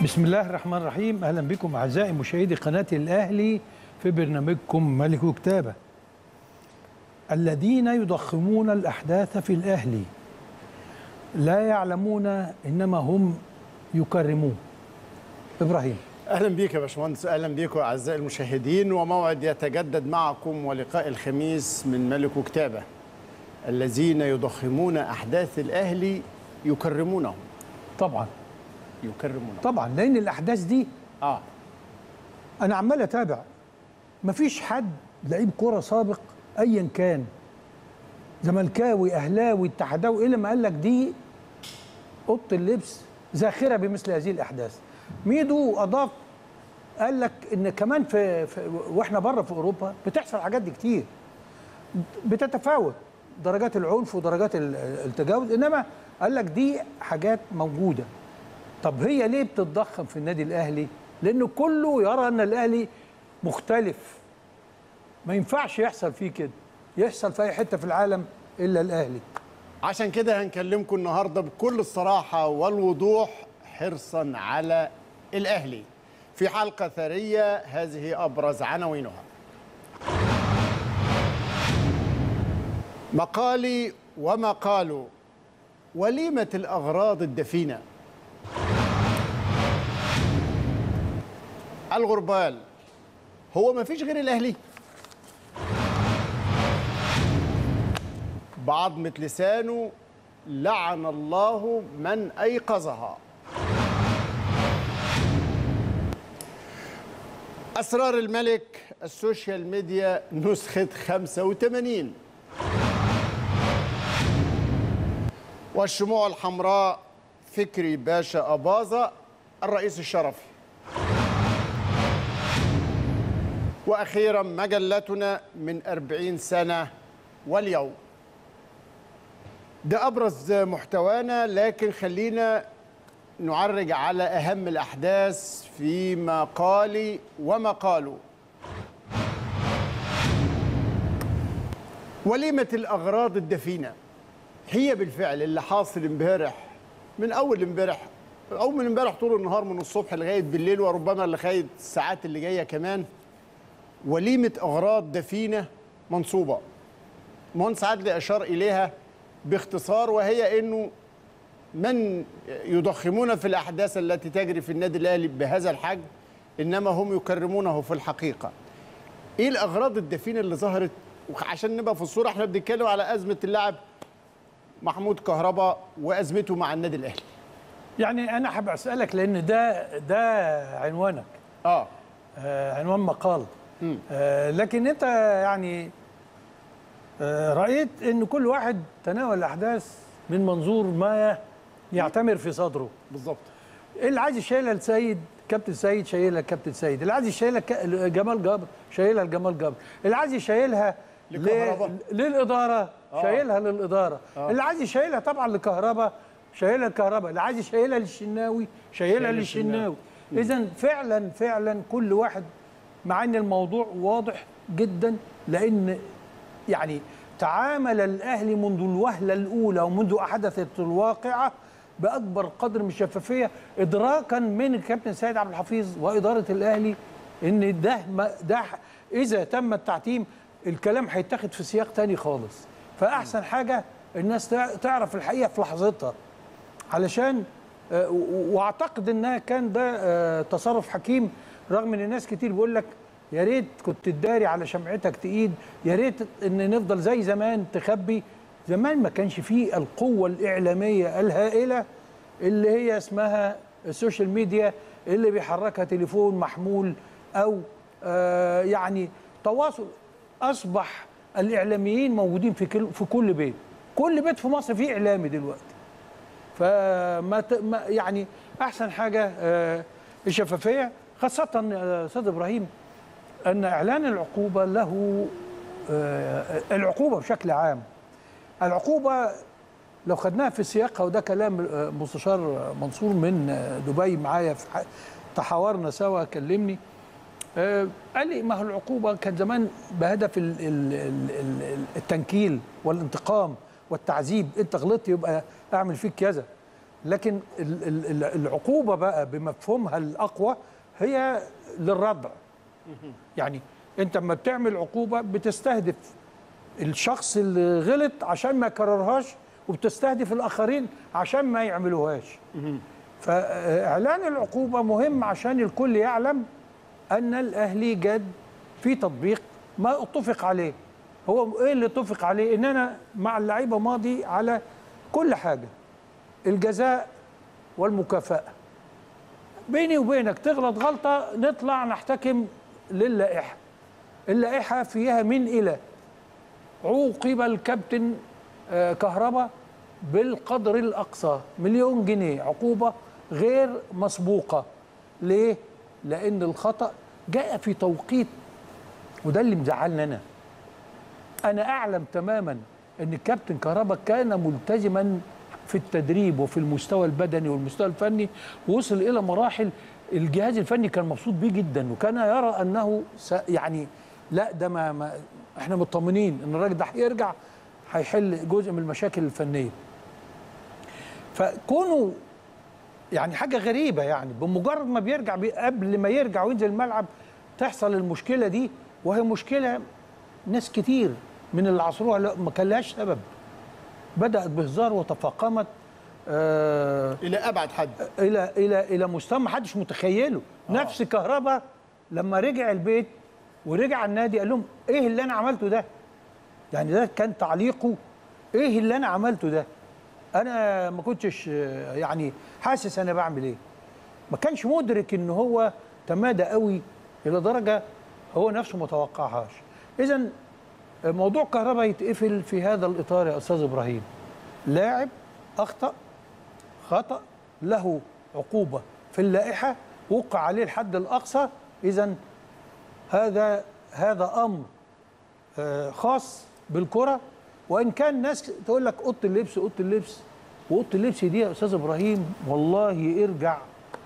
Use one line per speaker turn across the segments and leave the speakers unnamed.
بسم الله الرحمن الرحيم اهلا بكم اعزائي مشاهدي قناه الاهلي في برنامجكم ملك كتابه الذين يضخمون الاحداث في الاهلي لا يعلمون انما هم يكرمون ابراهيم
اهلا بيك يا باشمهندس اهلا بيكم اعزائي المشاهدين وموعد يتجدد معكم ولقاء الخميس من ملك كتابه الذين يضخمون احداث الاهلي يكرمونهم
طبعا
يكرمونهم
طبعا لان الاحداث دي
اه
انا عمال اتابع مفيش حد لعيب كوره سابق ايا كان زملكاوي اهلاوي اتحداوي الا ما قال لك دي اوضه اللبس زاخره بمثل هذه الاحداث ميدو اضاف قال لك ان كمان في, في واحنا بره في اوروبا بتحصل حاجات دي كتير بتتفاوت درجات العنف ودرجات ال- التجاوز انما قال لك دي حاجات موجوده طب هي ليه بتتضخم في النادي الاهلي لانه كله يرى ان الاهلي مختلف ما ينفعش يحصل فيه كده يحصل في اي حته في العالم الا الاهلي
عشان كده هنكلمكم النهارده بكل الصراحه والوضوح حرصا على الاهلي في حلقه ثريه هذه ابرز عناوينها مقالي ومقال وليمه الاغراض الدفينه الغربال هو ما فيش غير الاهلي بعضمة لسانه لعن الله من أيقظها أسرار الملك السوشيال ميديا نسخة 85 والشموع الحمراء فكري باشا أباظة الرئيس الشرفي وأخيرا مجلتنا من أربعين سنة واليوم ده ابرز محتوانا لكن خلينا نعرج على اهم الاحداث في مقالي ومقاله وليمه الاغراض الدفينه هي بالفعل اللي حاصل امبارح من اول امبارح او من امبارح طول النهار من الصبح لغايه بالليل وربما لغايه الساعات اللي جايه كمان وليمه اغراض دفينه منصوبه مهندس عدلي اشار اليها باختصار وهي انه من يضخمون في الاحداث التي تجري في النادي الاهلي بهذا الحجم انما هم يكرمونه في الحقيقه. ايه الاغراض الدفينه اللي ظهرت عشان نبقى في الصوره احنا بنتكلم على ازمه اللاعب محمود كهربا وازمته مع النادي الاهلي.
يعني انا حابب اسالك لان ده ده عنوانك
اه
آه عنوان مقال
مم.
آه لكن انت يعني آه رايت ان كل واحد تناول الاحداث من منظور ما يعتمر في صدره
بالظبط
اللي عايز يشيلها لسيد كابتن سيد شايلها كابتن سيد اللي عايز يشيلها ك- جمال جبر شايلها لجمال جبر اللي عايز يشيلها ل-
لكهربا.
للاداره
آه.
شايلها للاداره
آه.
اللي عايز يشيلها طبعا لكهربا شايلها لكهربا اللي عايز يشيلها للشناوي شايلها
شايل
للشناوي اذا فعلا فعلا كل واحد مع ان الموضوع واضح جدا لان يعني تعامل الاهلي منذ الوهله الاولى ومنذ حدثت الواقعه باكبر قدر من الشفافيه ادراكا من الكابتن سيد عبد الحفيظ واداره الاهلي ان ده ما ده اذا تم التعتيم الكلام هيتاخد في سياق تاني خالص فاحسن حاجه الناس تع- تعرف الحقيقه في لحظتها علشان آه، و- واعتقد انها كان ده آه، تصرف حكيم رغم ان الناس كتير بيقول لك يا ريت كنت تداري على شمعتك تقيد يا ريت ان نفضل زي زمان تخبي زمان ما كانش فيه القوه الاعلاميه الهائله اللي هي اسمها السوشيال ميديا اللي بيحركها تليفون محمول او آه، يعني تواصل اصبح الاعلاميين موجودين في كل في كل بيت كل بيت في مصر فيه اعلامي دلوقتي فما ت- ما- يعني احسن حاجه آه، الشفافيه خاصه آه، استاذ ابراهيم ان اعلان العقوبه له آه، العقوبه بشكل عام العقوبه لو خدناها في سياقها وده كلام آه، مستشار منصور من آه، دبي معايا في ح- تحاورنا سوا كلمني آه، قال لي ما هو العقوبه كان زمان بهدف ال- ال- ال- ال- التنكيل والانتقام والتعذيب انت غلطت يبقى اعمل فيك كذا لكن ال- ال- ال- العقوبه بقى بمفهومها الاقوى هي للردع يعني انت لما بتعمل عقوبه بتستهدف الشخص اللي غلط عشان ما يكررهاش وبتستهدف الاخرين عشان ما يعملوهاش فاعلان العقوبه مهم عشان الكل يعلم ان الاهلي جد في تطبيق ما اتفق عليه هو ايه اللي اتفق عليه ان انا مع اللعيبه ماضي على كل حاجه الجزاء والمكافاه بيني وبينك تغلط غلطه نطلع نحتكم للائحه اللائحه فيها من الى عوقب الكابتن آه، كهربا بالقدر الاقصى مليون جنيه عقوبه غير مسبوقه ليه لان الخطا جاء في توقيت وده اللي مزعلنا انا انا اعلم تماما ان الكابتن كهربا كان ملتزما في التدريب وفي المستوى البدني والمستوى الفني ووصل الى مراحل الجهاز الفني كان مبسوط بيه جدا وكان يرى انه س يعني لا ده ما, ما احنا مطمنين ان الراجل ده هيرجع هيحل جزء من المشاكل الفنيه فكونه يعني حاجه غريبه يعني بمجرد ما بيرجع بي قبل ما يرجع وينزل الملعب تحصل المشكله دي وهي مشكله ناس كتير من اللي عصروها لا- ما كان لهاش سبب بدات بهزار وتفاقمت آه
الى ابعد حد
الى الى الى مستوى ما حدش متخيله نفس كهربا لما رجع البيت ورجع النادي قال لهم ايه اللي انا عملته ده يعني ده كان تعليقه ايه اللي انا عملته ده انا ما كنتش آه، يعني حاسس انا بعمل ايه ما كانش مدرك ان هو تمادى قوي الى درجه هو نفسه ما توقعهاش اذا موضوع كهربا يتقفل في هذا الاطار يا استاذ ابراهيم لاعب اخطا خطأ له عقوبة في اللائحة وقع عليه الحد الأقصى إذا هذا هذا أمر آه، خاص بالكرة وإن كان ناس تقول لك أوضة اللبس أوضة اللبس وأوضة اللبس دي يا أستاذ إبراهيم والله ارجع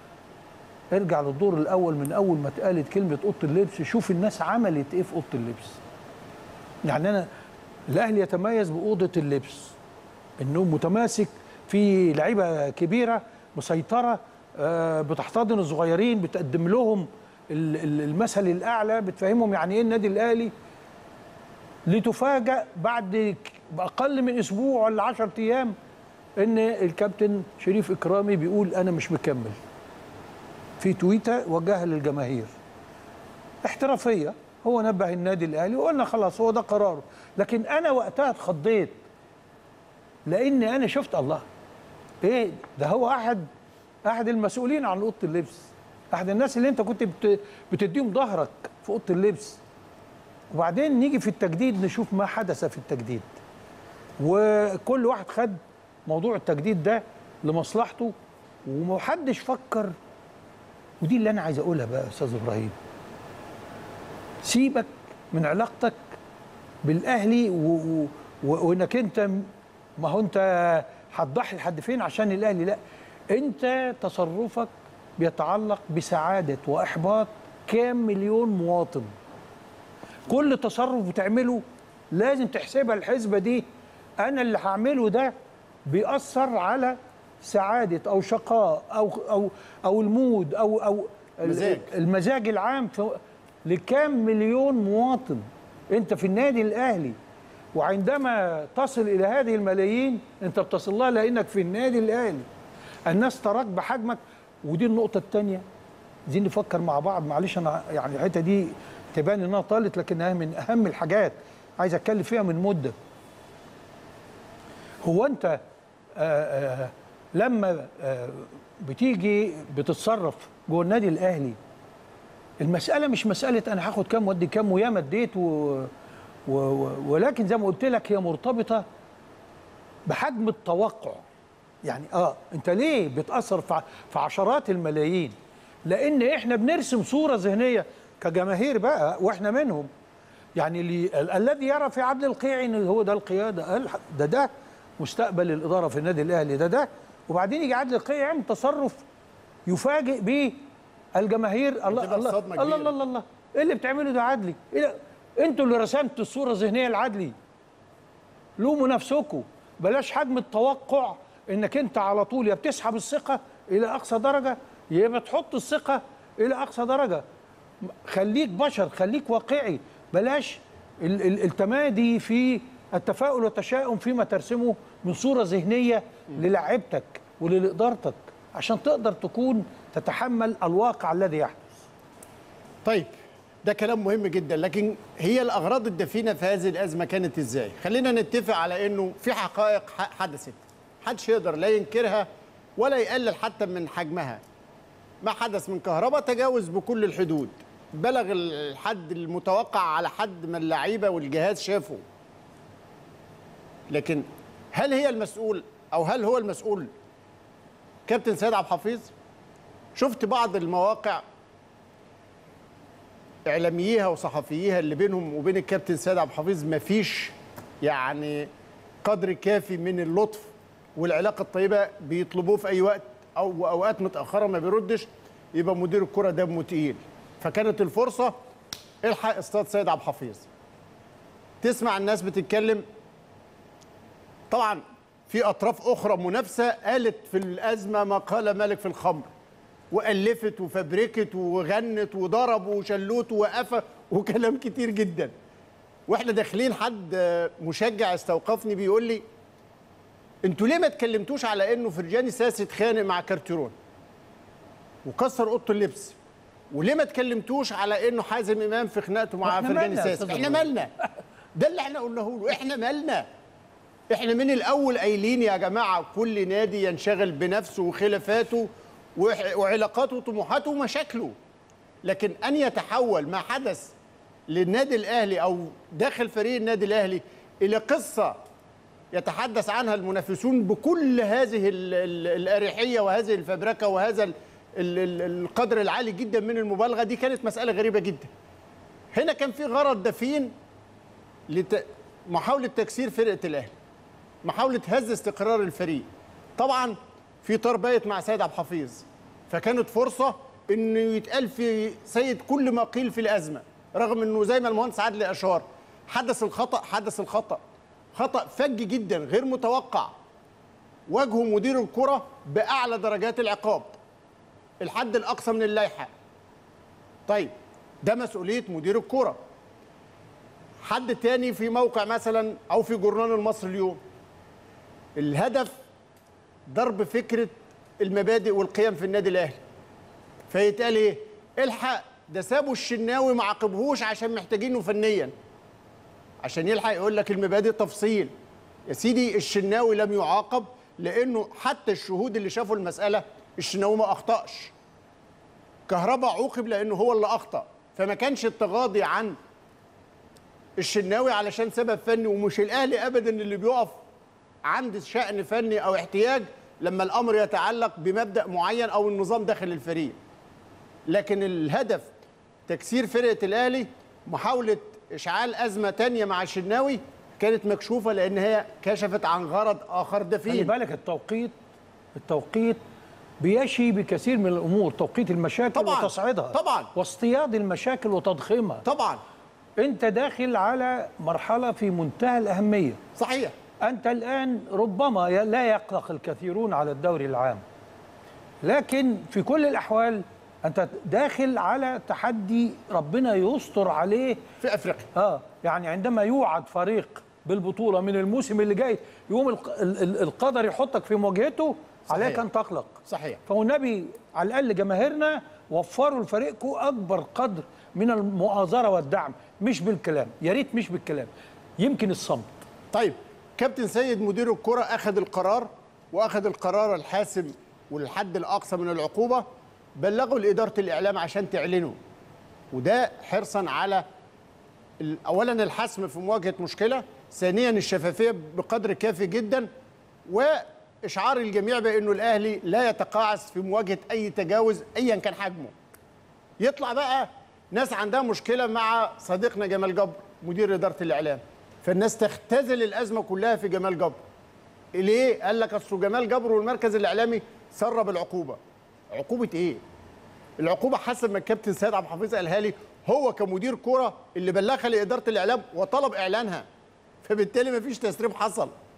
ارجع للدور الأول من أول ما اتقالت كلمة أوضة اللبس شوف الناس عملت إيه في أوضة اللبس يعني أنا الأهلي يتميز بأوضة اللبس انه متماسك في لعيبه كبيره مسيطره آه، بتحتضن الصغيرين بتقدم لهم ال- ال- المثل الاعلى بتفهمهم يعني ايه النادي الاهلي لتفاجأ بعد ك- اقل من اسبوع ولا 10 ايام ان الكابتن شريف اكرامي بيقول انا مش مكمل في تويته وجهها للجماهير احترافيه هو نبه النادي الاهلي وقلنا خلاص هو ده قراره لكن انا وقتها اتخضيت لان انا شفت الله ايه ده هو احد احد المسؤولين عن اوضه اللبس احد الناس اللي انت كنت بت- بتديهم ظهرك في اوضه اللبس وبعدين نيجي في التجديد نشوف ما حدث في التجديد وكل واحد خد موضوع التجديد ده لمصلحته ومحدش فكر ودي اللي انا عايز اقولها بقى يا استاذ ابراهيم سيبك من علاقتك بالاهلي و... و... و... وانك انت م- ما هو انت هتضحي لحد فين عشان الاهلي لا انت تصرفك بيتعلق بسعاده واحباط كام مليون مواطن كل تصرف بتعمله لازم تحسبها الحسبه دي انا اللي هعمله ده بيأثر على سعاده او شقاء او او او المود او او ال-
مزاج.
المزاج العام في لكام مليون مواطن انت في النادي الاهلي وعندما تصل الى هذه الملايين انت بتصل لها لانك في النادي الاهلي الناس تراك بحجمك ودي النقطه الثانيه عايزين نفكر مع بعض معلش انا يعني الحته دي تبان انها طالت لكنها من اهم الحاجات عايز اتكلم فيها من مده هو انت آآ آآ لما آآ بتيجي بتتصرف جوه النادي الاهلي المساله مش مساله انا هاخد كام وادي كام وياما اديت و... و... و... ولكن زي ما قلت لك هي مرتبطه بحجم التوقع يعني اه انت ليه بتاثر في ع- في عشرات الملايين لان احنا بنرسم صوره ذهنيه كجماهير بقى واحنا منهم يعني اللي ال- الذي يرى في عدل القيعي ان هو ده القياده قال ده ده مستقبل الاداره في النادي الاهلي ده ده وبعدين يجي عدل القيعي يعمل تصرف يفاجئ به الجماهير الله
بتبقى
الله
صدمة
الله,
كبيرة.
الله الله الله ايه اللي بتعمله ده عدلي إيه ده؟ انتوا اللي رسمتوا الصوره الذهنيه لعدلي لوموا نفسكم بلاش حجم التوقع انك انت على طول يا بتسحب الثقه الى اقصى درجه يا بتحط الثقه الى اقصى درجه خليك بشر خليك واقعي بلاش ال- ال- التمادي في التفاؤل والتشاؤم فيما ترسمه من صوره ذهنيه للاعبتك ولادارتك عشان تقدر تكون تتحمل الواقع الذي يحدث
طيب ده كلام مهم جدا لكن هي الاغراض الدفينه في هذه الازمه كانت ازاي خلينا نتفق على انه في حقائق ح- حدثت محدش يقدر لا ينكرها ولا يقلل حتى من حجمها ما حدث من كهرباء تجاوز بكل الحدود بلغ الحد المتوقع على حد ما اللعيبه والجهاز شافوا لكن هل هي المسؤول او هل هو المسؤول كابتن سيد عبد الحفيظ شفت بعض المواقع اعلامييها وصحفييها اللي بينهم وبين الكابتن سيد عبد الحفيظ مفيش يعني قدر كافي من اللطف والعلاقه الطيبه بيطلبوه في اي وقت او اوقات متاخره ما بيردش يبقى مدير الكره دمه تقيل فكانت الفرصه الحق اصطاد سيد عبد الحفيظ تسمع الناس بتتكلم طبعا في اطراف اخرى منافسه قالت في الازمه ما قال مالك في الخمر والفت وفبركت وغنت وضرب وشلوت وقفه وكلام كتير جدا واحنا داخلين حد مشجع استوقفني بيقول لي انتوا ليه ما اتكلمتوش على انه فرجاني ساسي اتخانق مع كارتيرون وكسر اوضه اللبس وليه ما اتكلمتوش على انه حازم امام في خناقته مع
إحنا
فرجاني
مالنا يا
ساسي
أستاذ
احنا
إبراهيم؟
مالنا ده اللي احنا قلناه له احنا مالنا احنا من الاول قايلين يا جماعه كل نادي ينشغل بنفسه وخلافاته وح- وعلاقاته وطموحاته ومشاكله لكن ان يتحول ما حدث للنادي الاهلي او داخل فريق النادي الاهلي الى قصه يتحدث عنها المنافسون بكل هذه ال- ال- الاريحيه وهذه الفبركه وهذا ال- ال- ال- القدر العالي جدا من المبالغه دي كانت مساله غريبه جدا هنا كان في غرض دفين لمحاوله تكسير فرقه الاهلي محاوله هز استقرار الفريق طبعا في تربيه مع سيد عبد الحفيظ فكانت فرصه انه يتقال في سيد كل ما قيل في الازمه رغم انه زي ما المهندس عادل اشار حدث الخطا حدث الخطا خطا فج جدا غير متوقع واجهه مدير الكره باعلى درجات العقاب الحد الاقصى من اللائحه طيب ده مسؤوليه مدير الكره حد تاني في موقع مثلا او في جورنال المصري اليوم الهدف ضرب فكره المبادئ والقيم في النادي الاهلي فيتقال ايه الحق ده سابوا الشناوي ما عاقبهوش عشان محتاجينه فنيا عشان يلحق يقول لك المبادئ تفصيل يا سيدي الشناوي لم يعاقب لانه حتى الشهود اللي شافوا المساله الشناوي ما اخطاش كهربا عوقب لانه هو اللي اخطا فما كانش التغاضي عن الشناوي علشان سبب فني ومش الاهلي ابدا اللي بيقف عند شأن فني او احتياج لما الامر يتعلق بمبدا معين او النظام داخل الفريق لكن الهدف تكسير فرقه الاهلي محاوله اشعال ازمه تانية مع الشناوي كانت مكشوفه لان هي كشفت عن غرض اخر
خلي
دفين
بالك التوقيت التوقيت بيشي بكثير من الامور توقيت المشاكل
طبعاً،
وتصعيدها
طبعاً.
واصطياد المشاكل وتضخيمها
طبعا
انت داخل على مرحله في منتهى الاهميه
صحيح
انت الان ربما ي- لا يقلق الكثيرون على الدوري العام لكن في كل الاحوال انت داخل على تحدي ربنا يستر عليه
في افريقيا
اه يعني عندما يوعد فريق بالبطوله من الموسم اللي جاي يوم الق- ال- ال- القدر يحطك في مواجهته
صحيح.
عليك ان تقلق
صحيح
فالنبي على الاقل جماهيرنا وفروا لفريقكم اكبر قدر من المؤازره والدعم مش بالكلام يا ريت مش بالكلام يمكن الصمت
طيب كابتن سيد مدير الكرة أخذ القرار وأخذ القرار الحاسم والحد الأقصى من العقوبة بلغوا لإدارة الإعلام عشان تعلنوا وده حرصا على ال- أولا الحسم في مواجهة مشكلة ثانيا الشفافية بقدر كافي جدا وإشعار الجميع بأنه الأهلي لا يتقاعس في مواجهة أي تجاوز أيا كان حجمه يطلع بقى ناس عندها مشكله مع صديقنا جمال جبر مدير اداره الاعلام فالناس تختزل الازمه كلها في جمال جبر ليه قال لك اصل جمال جبر والمركز الاعلامي سرب العقوبه عقوبه ايه العقوبه حسب ما الكابتن سيد عبد الحفيظ قالها لي هو كمدير كره اللي بلغها لاداره الاعلام وطلب اعلانها فبالتالي مفيش تسريب حصل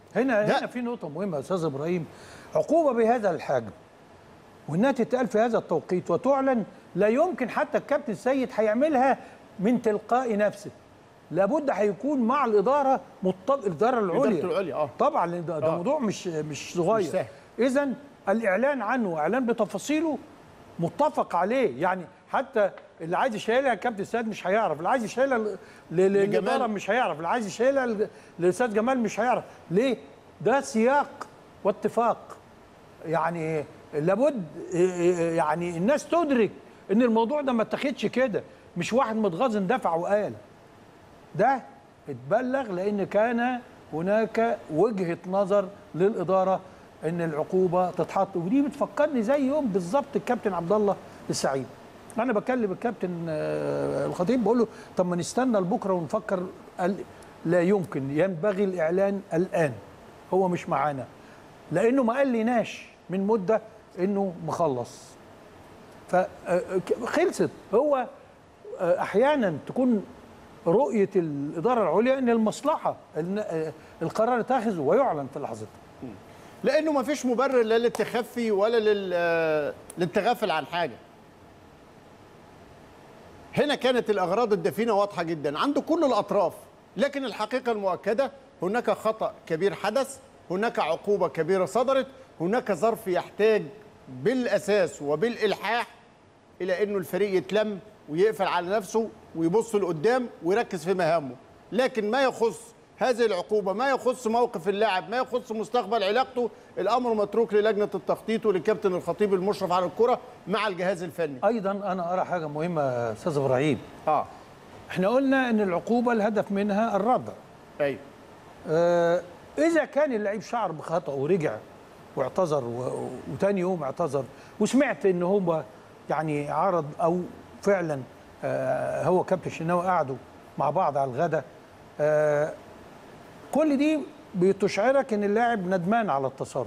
هنا
ده-
هنا في نقطة مهمة يا أستاذ إبراهيم عقوبة بهذا الحجم وإنها تتقال في هذا التوقيت وتعلن لا يمكن حتى الكابتن السيد هيعملها من تلقاء نفسه لابد هيكون مع الإدارة مطبق الإدارة العليا
إدارة العليا، آه.
طبعا لأن ده, ده
آه.
موضوع مش مش
مش
صغير
سهل.
إذا الإعلان عنه إعلان بتفاصيله متفق عليه يعني حتى اللي عايز يشيلها الكابتن السيد مش هيعرف اللي عايز يشيلها ل- ل- للإدارة مش هيعرف اللي عايز يشيلها ل- للاستاذ جمال مش هيعرف ليه ده سياق واتفاق يعني لابد يعني الناس تدرك ان الموضوع ده ما اتاخدش كده مش واحد متغاظ دفع وقال ده اتبلغ لان كان هناك وجهه نظر للاداره ان العقوبه تتحط ودي بتفكرني زي يوم بالظبط الكابتن عبد الله السعيد انا بكلم الكابتن آه، الخطيب بقول له طب ما نستنى لبكره ونفكر قال لا يمكن ينبغي الاعلان الان هو مش معانا لانه ما قاليناش من مده انه مخلص فخلصت هو آه، احيانا تكون رؤيه الاداره العليا ان المصلحه ان آه، القرار يتخذ ويعلن في لحظتها
لانه ما فيش مبرر لا للتخفي ولا لل آه، للتغافل عن حاجه هنا كانت الاغراض الدفينه واضحه جدا عند كل الاطراف لكن الحقيقه المؤكده هناك خطا كبير حدث هناك عقوبه كبيره صدرت هناك ظرف يحتاج بالاساس وبالالحاح الى انه الفريق يتلم ويقفل على نفسه ويبص لقدام ويركز في مهامه لكن ما يخص هذه العقوبه ما يخص موقف اللاعب ما يخص مستقبل علاقته الامر متروك للجنه التخطيط وللكابتن الخطيب المشرف على الكره مع الجهاز الفني
ايضا انا ارى حاجه مهمه يا استاذ ابراهيم
اه
احنا قلنا ان العقوبه الهدف منها الردع
ايوه
آه، اذا كان اللعيب شعر بخطأ ورجع واعتذر و- وتاني يوم اعتذر وسمعت ان هو يعني عرض او فعلا آه، هو كابتن شناوي قعدوا مع بعض على الغداء آه، كل دي بتشعرك ان اللاعب ندمان على التصرف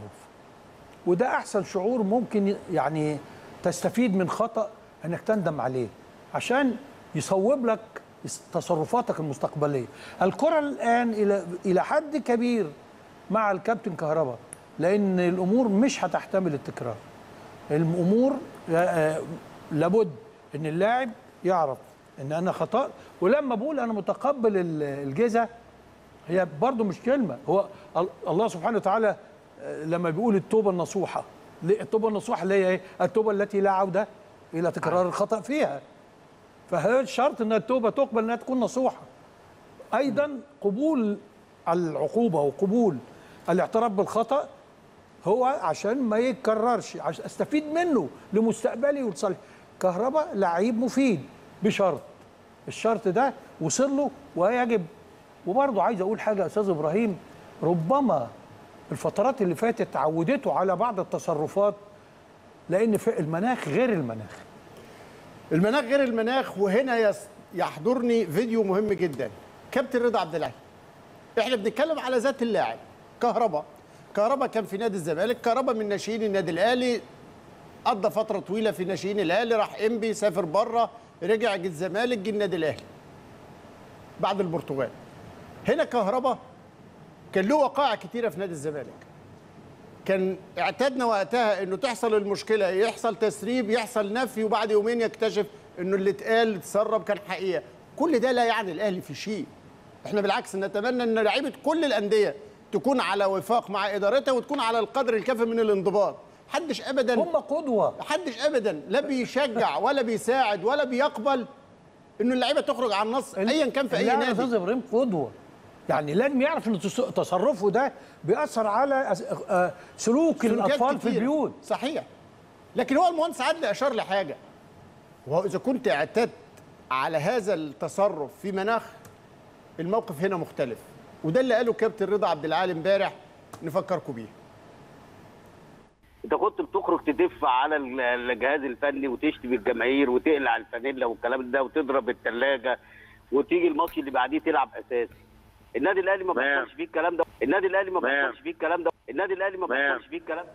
وده احسن شعور ممكن يعني تستفيد من خطا انك تندم عليه عشان يصوب لك تصرفاتك المستقبليه الكره الان الى الى حد كبير مع الكابتن كهربا لان الامور مش هتحتمل التكرار الامور آه، لابد ان اللاعب يعرف ان انا خطأت ولما بقول انا متقبل ال- الجزا هي برضو مش كلمة هو ال- الله سبحانه وتعالى آه، لما بيقول التوبة النصوحة ليه- التوبة النصوحة اللي هي ايه؟ التوبة التي لا عودة إلى تكرار الخطأ فيها فهي الشرط ان التوبة تقبل انها تكون نصوحة ايضا قبول العقوبة وقبول الاعتراف بالخطأ هو عشان ما يتكررش عشان استفيد منه لمستقبلي ولصالح كهرباء لعيب مفيد بشرط الشرط ده وصل له ويجب وبرضه عايز اقول حاجه يا استاذ ابراهيم ربما الفترات اللي فاتت عودته على بعض التصرفات لان في المناخ غير المناخ
المناخ غير المناخ وهنا يس- يحضرني فيديو مهم جدا كابتن رضا عبد العال احنا بنتكلم على ذات اللاعب كهربا كهربا كان في نادي الزمالك كهربا من ناشئين النادي الاهلي قضى فتره طويله في ناشئين الاهلي راح انبي سافر بره رجع جه الزمالك جه النادي الاهلي بعد البرتغال هنا كهربا كان له وقائع كتيره في نادي الزمالك كان اعتدنا وقتها انه تحصل المشكله يحصل تسريب يحصل نفي وبعد يومين يكتشف انه اللي اتقال اتسرب كان حقيقه كل ده لا يعني الاهلي في شيء احنا بالعكس نتمنى ان لعيبه كل الانديه تكون على وفاق مع ادارتها وتكون على القدر الكافي من الانضباط حدش ابدا
هم قدوه
محدش ابدا لا بيشجع ولا بيساعد ولا بيقبل انه اللعيبه تخرج عن النص ايا كان في اي
لا يا
نادي
استاذ ابراهيم قدوه يعني لازم يعرف ان تص- تصرفه ده بيأثر على أس- آه، سلوك
سلوكيات
الاطفال في
كتيرة.
البيوت
صحيح لكن هو المهندس عادل اشار لحاجه وهو اذا كنت اعتدت على هذا التصرف في مناخ الموقف هنا مختلف وده اللي قاله كابتن رضا عبد العال امبارح نفكركم بيه
انت كنت بتخرج تدف على ال- الجهاز الفني وتشتم الجماهير وتقلع الفانيلا والكلام ده وتضرب الثلاجه وتيجي الماتش اللي بعديه تلعب اساسي النادي الاهلي ما
تمام.
بيحصلش فيه الكلام ده النادي الاهلي ما
تمام.
بيحصلش فيه الكلام ده النادي الاهلي ما
تمام.
بيحصلش فيه الكلام ده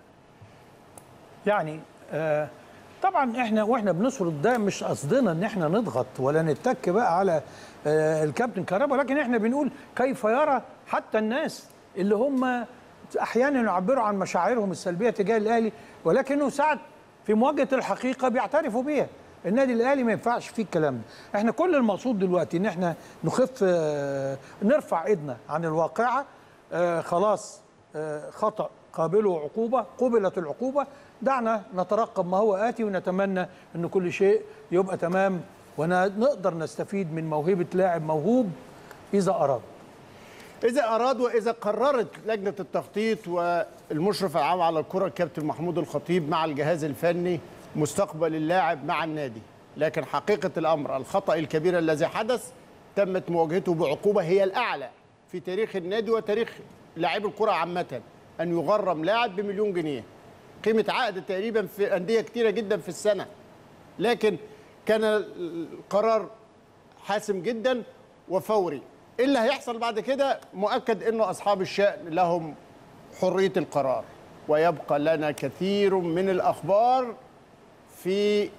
يعني آه طبعا احنا واحنا بنسرد ده مش قصدنا ان احنا نضغط ولا نتك بقى على آه الكابتن كهربا لكن احنا بنقول كيف يرى حتى الناس اللي هم احيانا يعبروا عن مشاعرهم السلبيه تجاه الاهلي ولكنه ساعات في مواجهه الحقيقه بيعترفوا بيها النادي الاهلي ما ينفعش فيه الكلام ده احنا كل المقصود دلوقتي ان احنا نخف آه، نرفع ايدنا عن الواقعه آه، خلاص آه، خطا قابله عقوبه قبلت العقوبه دعنا نترقب ما هو اتي ونتمنى ان كل شيء يبقى تمام ونقدر نستفيد من موهبه لاعب موهوب اذا اراد
إذا أراد وإذا قررت لجنة التخطيط والمشرف العام على الكرة الكابتن محمود الخطيب مع الجهاز الفني مستقبل اللاعب مع النادي لكن حقيقة الأمر الخطأ الكبير الذي حدث تمت مواجهته بعقوبة هي الأعلى في تاريخ النادي وتاريخ لاعب الكرة عامة أن يغرم لاعب بمليون جنيه قيمة عقد تقريبا في أندية كتيرة جدا في السنة لكن كان القرار حاسم جدا وفوري إيه اللي هيحصل بعد كده مؤكد انه اصحاب الشأن لهم حرية القرار ويبقى لنا كثير من الاخبار في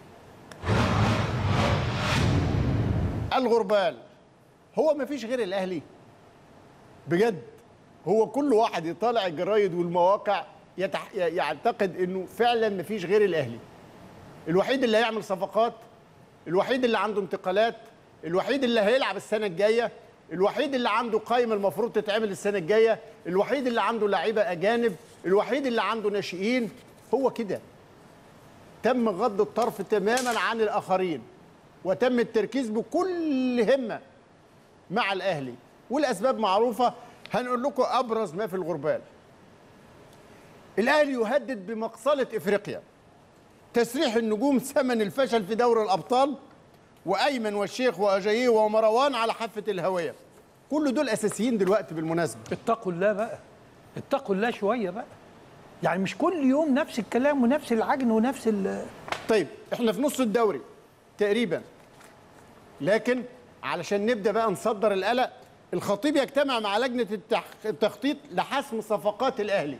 الغربال هو ما فيش غير الاهلي بجد هو كل واحد يطالع الجرايد والمواقع يتح... يعتقد انه فعلا ما فيش غير الاهلي الوحيد اللي هيعمل صفقات الوحيد اللي عنده انتقالات الوحيد اللي هيلعب السنه الجايه الوحيد اللي عنده قائمه المفروض تتعمل السنه الجايه الوحيد اللي عنده لعيبه اجانب الوحيد اللي عنده ناشئين هو كده تم غض الطرف تماما عن الاخرين وتم التركيز بكل همه مع الاهلي والاسباب معروفه هنقول لكم ابرز ما في الغربال الاهلي يهدد بمقصله افريقيا تسريح النجوم ثمن الفشل في دوري الابطال وايمن والشيخ واجاييه ومروان على حافه الهويه كل دول اساسيين دلوقتي بالمناسبه
اتقوا الله بقى اتقوا الله شويه بقى يعني مش كل يوم نفس الكلام ونفس العجن ونفس ال
طيب احنا في نص الدوري تقريبا لكن علشان نبدا بقى نصدر القلق الخطيب يجتمع مع لجنه التح- التخطيط لحسم صفقات الاهلي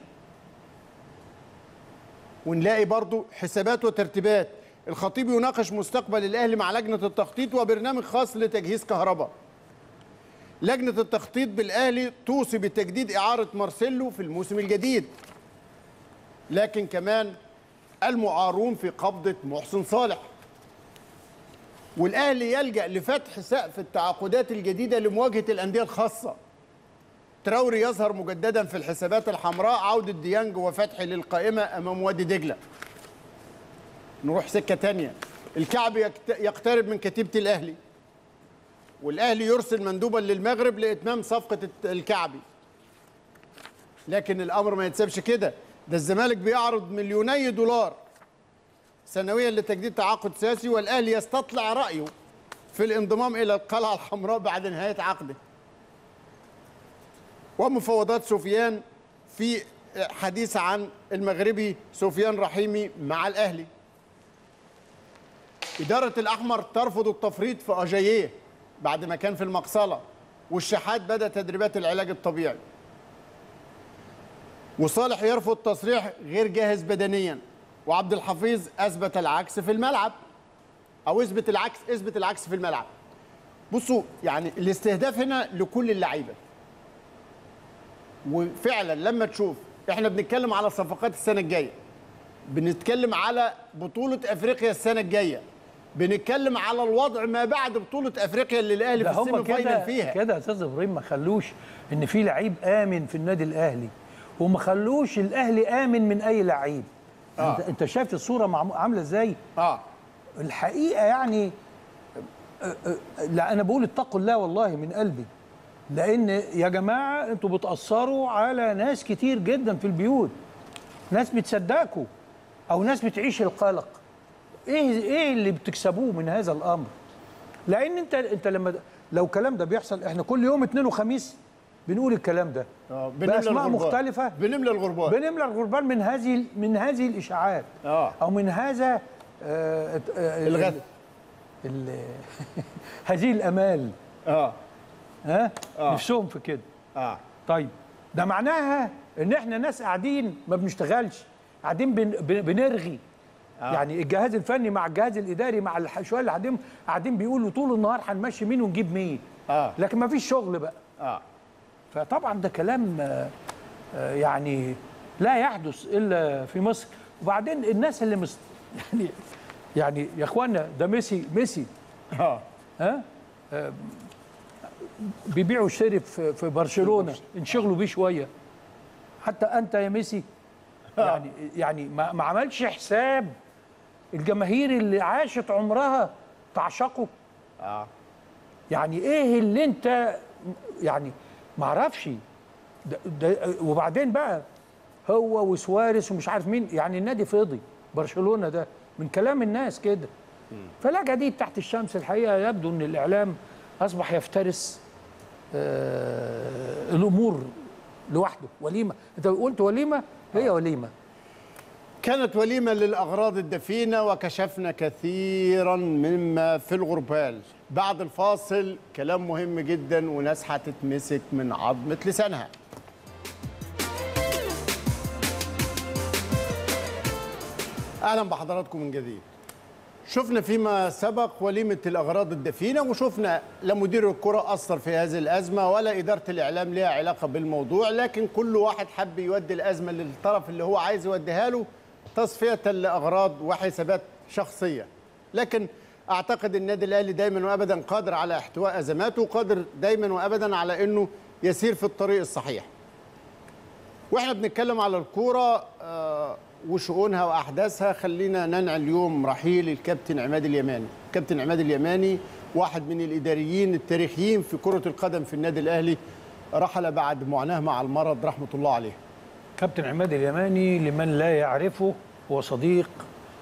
ونلاقي برضو حسابات وترتيبات الخطيب يناقش مستقبل الاهلي مع لجنه التخطيط وبرنامج خاص لتجهيز كهرباء لجنه التخطيط بالاهلي توصي بتجديد اعاره مارسيلو في الموسم الجديد لكن كمان المعارون في قبضه محسن صالح والاهلي يلجا لفتح سقف التعاقدات الجديده لمواجهه الانديه الخاصه تراوري يظهر مجددا في الحسابات الحمراء عوده ديانج وفتحي للقائمه امام وادي دجله نروح سكه تانية الكعب يكت- يقترب من كتيبه الاهلي والاهلي يرسل مندوبا للمغرب لاتمام صفقه الت- الكعبي لكن الامر ما يتسابش كده ده الزمالك بيعرض مليوني دولار سنويا لتجديد تعاقد سياسي والاهلي يستطلع رايه في الانضمام الى القلعه الحمراء بعد نهايه عقده ومفاوضات سفيان في حديث عن المغربي سفيان رحيمي مع الاهلي إدارة الأحمر ترفض التفريط في أجاييه بعد ما كان في المقصلة والشحات بدأ تدريبات العلاج الطبيعي وصالح يرفض تصريح غير جاهز بدنيا وعبد الحفيظ أثبت العكس في الملعب أو اثبت العكس اثبت العكس في الملعب بصوا يعني الاستهداف هنا لكل اللعيبة وفعلا لما تشوف احنا بنتكلم على صفقات السنة الجاية بنتكلم على بطولة افريقيا السنة الجاية بنتكلم على الوضع ما بعد بطولة افريقيا اللي الاهلي
ده
في
هم
السيمي
كده
فاينل فيها
كده يا استاذ ابراهيم ما خلوش ان في لعيب امن في النادي الاهلي وما خلوش الاهلي امن من اي لعيب
آه.
انت انت شايف الصوره معمو- عامله ازاي
اه
الحقيقه يعني آه، آه، لا انا بقول اتقوا الله والله من قلبي لان يا جماعه انتوا بتاثروا على ناس كتير جدا في البيوت ناس بتصدقكوا او ناس بتعيش القلق ايه ايه اللي بتكسبوه من هذا الامر لان انت انت لما لو الكلام ده بيحصل احنا كل يوم اثنين وخميس بنقول الكلام ده
آه،
باسماء
الغربال.
مختلفه
بنملى الغربال
بنملى الغربال من هذه من هذه الاشاعات
آه.
او من هذا آه آه
الغث.
ال- هذه الامال
اه
ها
آه.
نفسهم في كده
اه
طيب ده معناها ان احنا ناس قاعدين ما بنشتغلش قاعدين بن بن- بنرغي آه. يعني الجهاز الفني مع الجهاز الاداري مع الح- شويه اللي قاعدين قاعدين بيقولوا طول النهار هنمشي مين ونجيب مين
آه.
لكن ما فيش شغل بقى
اه
فطبعا ده كلام آه، آه، يعني لا يحدث الا في مصر وبعدين الناس اللي مست يعني يعني يا اخوانا ده ميسي ميسي
اه
ها آه، بيبيعوا الشرب في في برشلونه انشغلوا بيه شويه حتى انت يا ميسي يعني يعني ما, ما عملش حساب الجماهير اللي عاشت عمرها تعشقه
اه
يعني ايه اللي انت يعني ما اعرفش ده ده وبعدين بقى هو وسواريز ومش عارف مين يعني النادي فضي برشلونه ده من كلام الناس كده فلا جديد تحت الشمس الحقيقه يبدو ان الاعلام اصبح يفترس آه الامور لوحده وليمه انت قلت وليمه هي وليمه
كانت وليمة للأغراض الدفينة وكشفنا كثيرا مما في الغربال بعد الفاصل كلام مهم جدا وناس هتتمسك من عظمة لسانها أهلا بحضراتكم من جديد شفنا فيما سبق وليمة الأغراض الدفينة وشفنا لا مدير الكرة أثر في هذه الأزمة ولا إدارة الإعلام لها علاقة بالموضوع لكن كل واحد حب يودي الأزمة للطرف اللي هو عايز يوديها له تصفية لأغراض وحسابات شخصية لكن أعتقد النادي الأهلي دايما وأبدا قادر على احتواء أزماته وقادر دايما وأبدا على أنه يسير في الطريق الصحيح واحنا بنتكلم على الكوره آه، وشؤونها واحداثها خلينا ننعي اليوم رحيل الكابتن عماد اليماني كابتن عماد اليماني واحد من الاداريين التاريخيين في كره القدم في النادي الاهلي رحل بعد معاناه مع المرض رحمه الله عليه
كابتن عماد اليماني لمن لا يعرفه هو صديق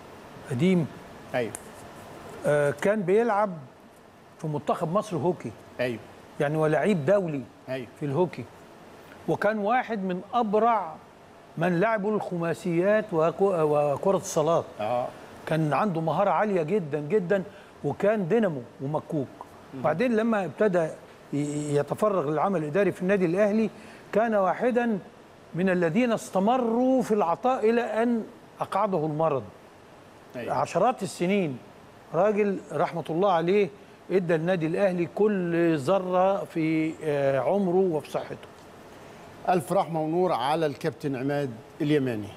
قديم
ايوه
آه، كان بيلعب في منتخب مصر هوكي
ايوه
يعني هو لعيب دولي
ايوه
في الهوكي وكان واحد من ابرع من لعبوا الخماسيات وكو- وكره الصالات
اه
كان عنده مهاره عاليه جدا جدا وكان دينامو ومكوك بعدين لما ابتدى ي- يتفرغ للعمل الاداري في النادي الاهلي كان واحدا من الذين استمروا في العطاء الى ان اقعده المرض
ايوه
عشرات السنين راجل رحمه الله عليه ادى النادي الاهلي كل ذره في آه، عمره وفي صحته
ألف رحمة ونور على الكابتن عماد اليماني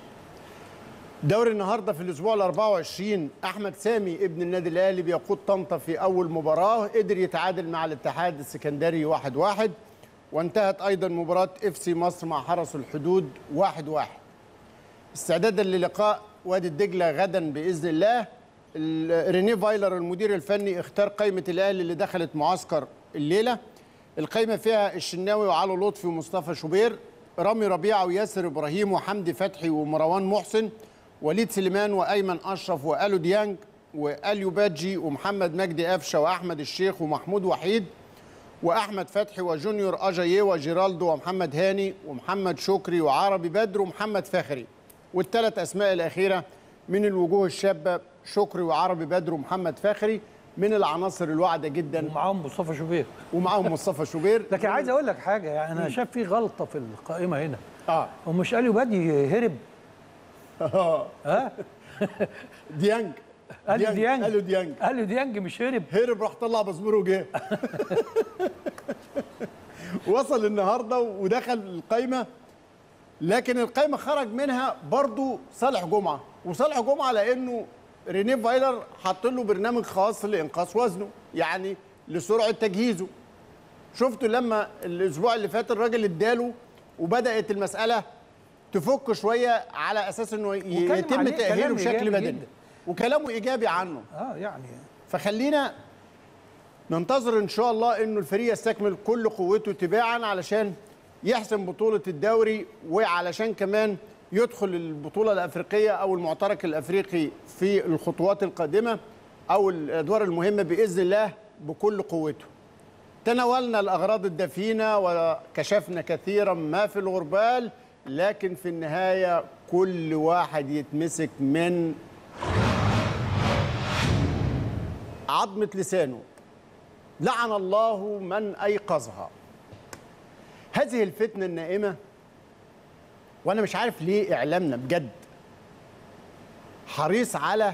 دوري النهاردة في الأسبوع ال 24 أحمد سامي ابن النادي الأهلي بيقود طنطا في أول مباراة قدر يتعادل مع الاتحاد السكندري 1-1 واحد واحد وانتهت أيضا مباراة اف سي مصر مع حرس الحدود 1-1 واحد واحد. استعدادا للقاء وادي الدجلة غدا بإذن الله ال- رينيه فايلر المدير الفني اختار قائمة الأهلي اللي دخلت معسكر الليلة القائمة فيها الشناوي وعلي لطفي ومصطفى شوبير رامي ربيعة وياسر إبراهيم وحمدي فتحي ومروان محسن وليد سليمان وأيمن أشرف وألو ديانج وأليو بادجي ومحمد مجدي قفشة وأحمد الشيخ ومحمود وحيد واحمد فتحي وجونيور اجاييه وجيرالدو ومحمد هاني ومحمد شكري وعربي بدر ومحمد فخري والثلاث اسماء الاخيره من الوجوه الشابه شكري وعربي بدر ومحمد فخري من العناصر الواعده جدا
ومعاهم مصطفى شوبير
ومعاهم مصطفى شوبير
لكن عايز اقول لك حاجه يعني انا شايف في غلطه في القائمه هنا
اه
هو مش اليو بادي هرب ها
ديانج
اليو ديانج
اليو ديانج
اليو ديانج مش هرب
هرب راح طلع باسبور وجه وصل النهارده ودخل القايمه لكن القايمه خرج منها برضو صالح جمعه وصالح جمعه لانه رينيه فايلر حط له برنامج خاص لانقاص وزنه يعني لسرعه تجهيزه شفتوا لما الاسبوع اللي فات الراجل اداله وبدات المساله تفك شويه على اساس انه ي-
وكلم
يتم
عليه
تاهيله
كلام
بشكل
إيجابي
بدني
جدا.
وكلامه ايجابي عنه
اه يعني
فخلينا ننتظر ان شاء الله انه الفريق يستكمل كل قوته تباعا علشان يحسم بطوله الدوري وعلشان كمان يدخل البطوله الافريقيه او المعترك الافريقي في الخطوات القادمه او الادوار المهمه باذن الله بكل قوته. تناولنا الاغراض الدفينه وكشفنا كثيرا ما في الغربال لكن في النهايه كل واحد يتمسك من عظمة لسانه لعن الله من أيقظها هذه الفتنة النائمة وأنا مش عارف ليه إعلامنا بجد حريص على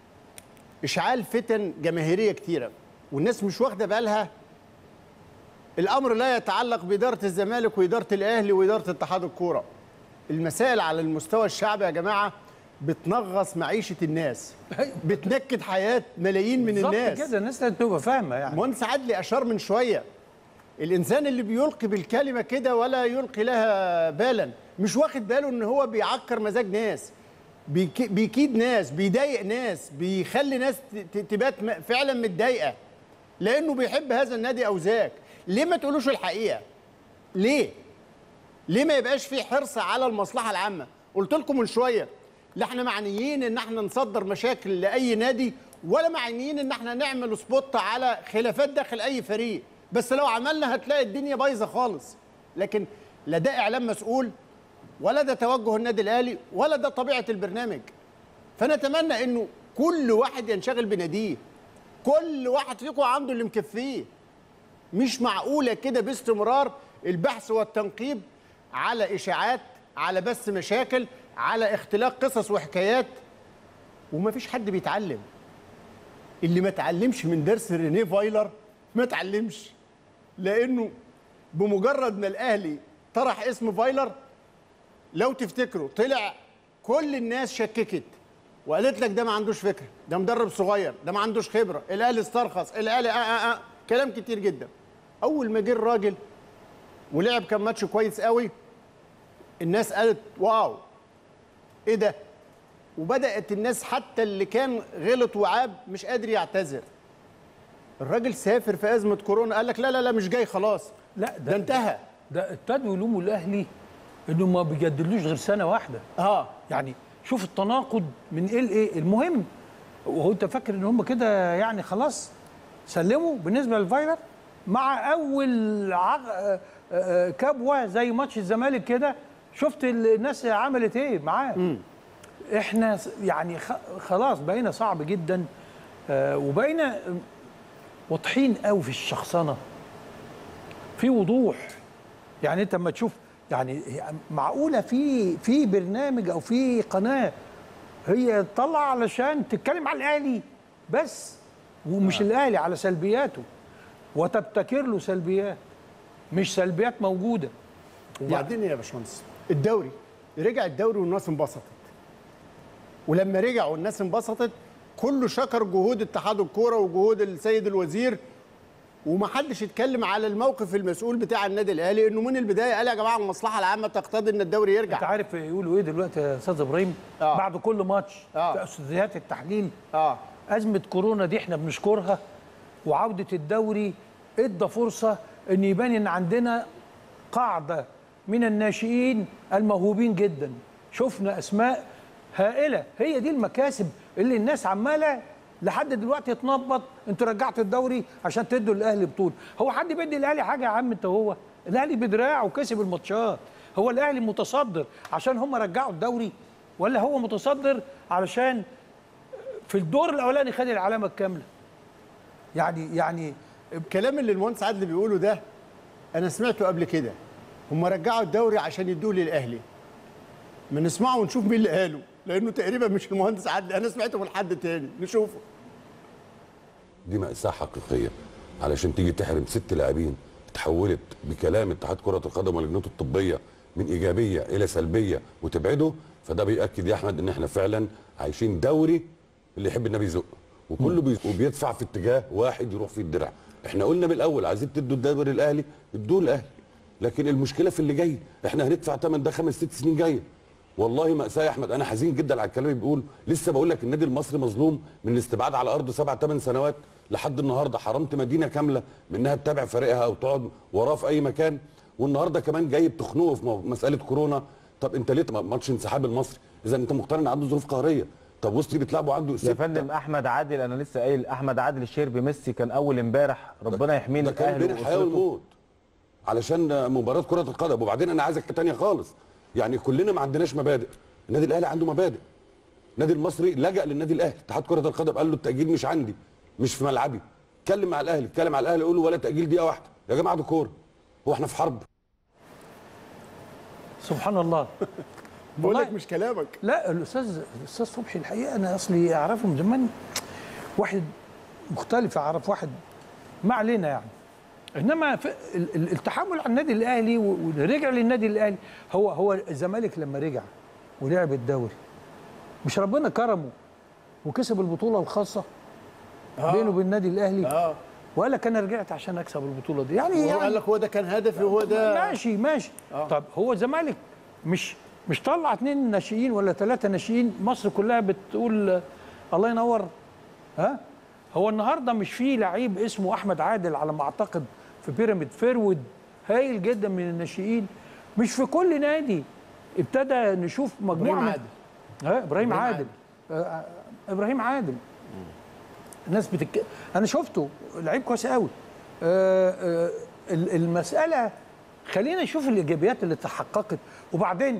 إشعال فتن جماهيرية كتيرة والناس مش واخدة بالها الامر لا يتعلق باداره الزمالك واداره الاهلي واداره اتحاد الكوره المسائل على المستوى الشعبي يا جماعه بتنغص معيشه الناس بتنكد حياه ملايين من
بالظبط
الناس
كده الناس لازم تبقى فاهمه يعني
مهندس عدلي اشار من شويه الانسان اللي بيلقي بالكلمه كده ولا يلقي لها بالا مش واخد باله ان هو بيعكر مزاج ناس بيك- بيكيد ناس بيضايق ناس بيخلي ناس ت- ت- تبات م- فعلا متضايقه لانه بيحب هذا النادي او ذاك ليه ما تقولوش الحقيقه ليه ليه ما يبقاش في حرص على المصلحه العامه قلت لكم من شويه لا احنا معنيين ان احنا نصدر مشاكل لاي نادي ولا معنيين ان احنا نعمل سبوت على خلافات داخل اي فريق بس لو عملنا هتلاقي الدنيا بايظه خالص لكن لا ده اعلام مسؤول ولا ده توجه النادي الاهلي ولا ده طبيعه البرنامج فنتمنى انه كل واحد ينشغل بناديه كل واحد فيكم عنده اللي مكفيه مش معقوله كده باستمرار البحث والتنقيب على اشاعات على بث مشاكل على اختلاق قصص وحكايات ومفيش حد بيتعلم اللي ما اتعلمش من درس رينيه فايلر ما اتعلمش لانه بمجرد ما الاهلي طرح اسم فايلر لو تفتكروا طلع كل الناس شككت وقالت لك ده ما عندوش فكره ده مدرب صغير ده ما عندوش خبره الاهلي استرخص الاهلي آه آه آه. كلام كتير جدا اول ما جه الراجل ولعب كان ماتش كويس قوي الناس قالت واو ايه ده وبدات الناس حتى اللي كان غلط وعاب مش قادر يعتذر الراجل سافر في ازمه كورونا قال لك لا لا لا مش جاي خلاص
لا
ده انتهى
ده ابتدوا يلوموا الاهلي انه ما بيجددلوش غير سنه واحده
اه
يعني شوف التناقض من ايه لايه المهم وهو انت فاكر ان هم كده يعني خلاص سلموا بالنسبه للفايلر مع اول عق... آه، آه، كبوه زي ماتش الزمالك كده شفت الناس عملت ايه معاه احنا س- يعني خ- خلاص بقينا صعب جدا آه، وبقينا واضحين قوي في الشخصنه في وضوح يعني انت لما تشوف يعني هي معقوله في في برنامج او في قناه هي تطلع علشان تتكلم على الاهلي بس ومش آه. الاهلي على سلبياته وتبتكر له سلبيات مش سلبيات موجوده
وبعدين يا باشمهندس الدوري رجع الدوري والناس انبسطت ولما رجع والناس انبسطت كله شكر جهود اتحاد الكوره وجهود السيد الوزير ومحدش اتكلم على الموقف المسؤول بتاع النادي الاهلي انه من البدايه قال يا جماعه المصلحه العامه تقتضي ان الدوري
انت
يرجع
عارف يقولوا ايه دلوقتي يا استاذ ابراهيم
آه.
بعد كل ماتش
آه.
في استوديوهات التحليل
اه
أزمة كورونا دي احنا بنشكرها وعودة الدوري ادى فرصة ان يبان ان عندنا قاعدة من الناشئين الموهوبين جدا شفنا اسماء هائلة هي دي المكاسب اللي الناس عمالة لحد دلوقتي تنبط انتوا رجعتوا الدوري عشان تدوا الاهلي بطولة هو حد بيدي الاهلي حاجة يا عم انت هو الاهلي بدراعه وكسب الماتشات هو الاهلي متصدر عشان هم رجعوا الدوري ولا هو متصدر علشان في الدور الاولاني خد العلامه الكامله يعني يعني
الكلام اللي المهندس عادل بيقوله ده انا سمعته قبل كده هم رجعوا الدوري عشان يدوه للاهلي ما نسمعه ونشوف مين اللي قاله لانه تقريبا مش المهندس عادل انا سمعته من حد تاني نشوفه
دي مأساة حقيقية علشان تيجي تحرم ست لاعبين تحولت بكلام اتحاد كرة القدم ولجنته الطبية من إيجابية إلى سلبية وتبعده فده بيأكد يا أحمد إن إحنا فعلا عايشين دوري اللي يحب النبي يزق وكله بي... وبيدفع في اتجاه واحد يروح فيه الدرع احنا قلنا من الأول عايزين تدوا الدوري الأهلي ادوه الأهلي لكن المشكلة في اللي جاي احنا هندفع ثمن ده خمس ست سنين جايه والله مأساة يا احمد انا حزين جدا على الكلام اللي بيقول لسه بقول لك النادي المصري مظلوم من الاستبعاد على ارضه سبع ثمان سنوات لحد النهارده حرمت مدينه كامله من انها تتابع فريقها او تقعد وراه في اي مكان والنهارده كمان جاي بتخنقه في مو- مساله كورونا طب انت ليه ماتش انسحاب المصري اذا انت مقتنع ان عنده ظروف قهريه طب وسط بتلعبوا عنده
يا
ستة.
فندم احمد عادل انا لسه قايل احمد عادل الشربي ميسي كان اول امبارح ربنا يحمينا
ده كان بين الحياه والموت علشان مباراه كره القدم وبعدين انا عايزك تانية خالص يعني كلنا ما عندناش مبادئ النادي الاهلي عنده مبادئ النادي المصري لجأ للنادي الاهلي اتحاد كره القدم قال له التاجيل مش عندي مش في ملعبي اتكلم مع الاهلي اتكلم مع الاهلي قول له ولا تاجيل دقيقه واحده يا جماعه دي كوره هو احنا في حرب
سبحان الله
بقول
والله-
لك مش كلامك
لا الاستاذ الاستاذ صبحي الحقيقه انا اصلي اعرفه من زمان واحد مختلف اعرف واحد ما علينا يعني انما في ال- ال- التحامل على النادي الاهلي و- ورجع للنادي الاهلي هو هو الزمالك لما رجع ولعب الدوري مش ربنا كرمه وكسب البطوله الخاصه بينه وبين النادي الاهلي
اه
وقال لك انا رجعت عشان اكسب البطوله دي يعني,
وهو
يعني
قال لك هو ده كان هدفي وهو ده
ماشي ماشي
آه.
طب هو الزمالك مش مش طلع اتنين ناشئين ولا ثلاثه ناشئين مصر كلها بتقول آه، الله ينور ها هو النهارده مش في لعيب اسمه احمد عادل على ما اعتقد في بيراميد فيرود هايل جدا من الناشئين مش في كل نادي ابتدى نشوف مجموعه
إبراهيم
من-
عادل.
ها ابراهيم
إبراهيم
عادل آه، آه، ابراهيم عادل الناس بتك... انا شفته لعيب كويس قوي آه آه ال- المساله خلينا نشوف الايجابيات اللي تحققت وبعدين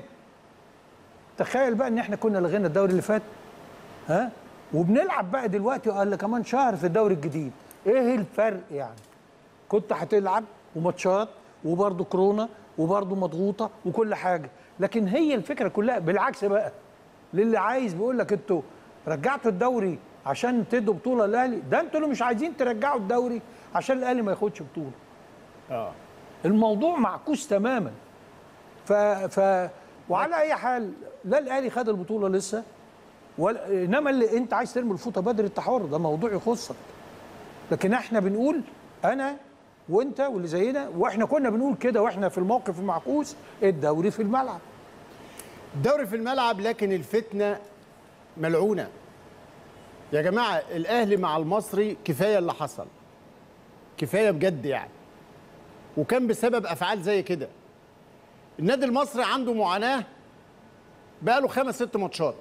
تخيل بقى ان احنا كنا لغينا الدوري اللي فات ها وبنلعب بقى دلوقتي وقال كمان شهر في الدوري الجديد ايه الفرق يعني كنت هتلعب وماتشات وبرضه كورونا وبرضه مضغوطه وكل حاجه لكن هي الفكره كلها بالعكس بقى للي عايز بيقول لك انتوا رجعتوا الدوري عشان تدوا بطوله الاهلي ده انتوا اللي مش عايزين ترجعوا الدوري عشان الاهلي ما ياخدش بطوله
اه
الموضوع معكوس تماما ف ف وعلى اي حال لا الاهلي خد البطوله لسه ولا انما اللي انت عايز ترمي الفوطه بدري انت حر ده موضوع يخصك لكن احنا بنقول انا وانت واللي زينا واحنا كنا بنقول كده واحنا في الموقف المعكوس الدوري في الملعب
الدوري في الملعب لكن الفتنه ملعونه يا جماعه الاهلي مع المصري كفايه اللي حصل كفايه بجد يعني وكان بسبب افعال زي كده النادي المصري عنده معاناه بقاله خمس ست ماتشات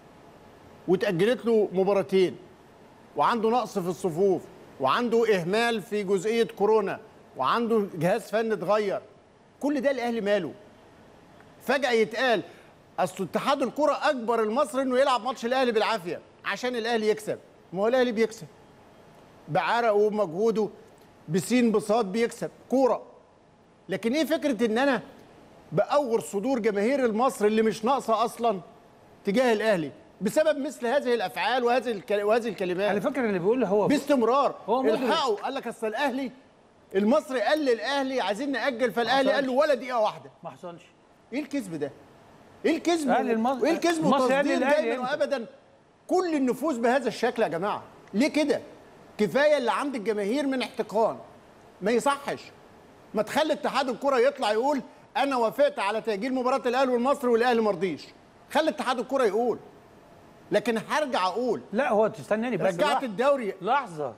واتاجلت له مباراتين وعنده نقص في الصفوف وعنده اهمال في جزئيه كورونا وعنده جهاز فني اتغير كل ده الاهلي ماله فجاه يتقال اصل اتحاد الكره اجبر المصري انه يلعب ماتش الاهلي بالعافيه عشان الاهلي يكسب ما هو الاهلي بيكسب بعرقه ومجهوده بسين بصاد بيكسب كوره لكن ايه فكره ان انا باور صدور جماهير المصري اللي مش ناقصه اصلا تجاه الاهلي بسبب مثل هذه الافعال وهذه الكل... وهذه الكلمات
على فكره اللي بيقول هو
باستمرار
هو مدرك.
الحقوا قال لك اصل الاهلي المصري قال للاهلي عايزين ناجل فالاهلي قال له ولا دقيقه واحده
ما حصلش
ايه الكذب ده؟ ايه الكذب؟
أهلي المص-
وايه الكذب
المصري قال
وتصدير
للأهلي
دايما
أنت.
وابدا كل النفوذ بهذا الشكل يا جماعه ليه كده؟ كفايه اللي عند الجماهير من احتقان ما يصحش ما تخلي اتحاد الكره يطلع يقول انا وافقت على تاجيل مباراه الاهلي والمصري والاهلي ما رضيش خلي اتحاد الكره يقول لكن هرجع اقول
لا هو تستناني بس
رجعت
لحظة.
الدوري
لحظه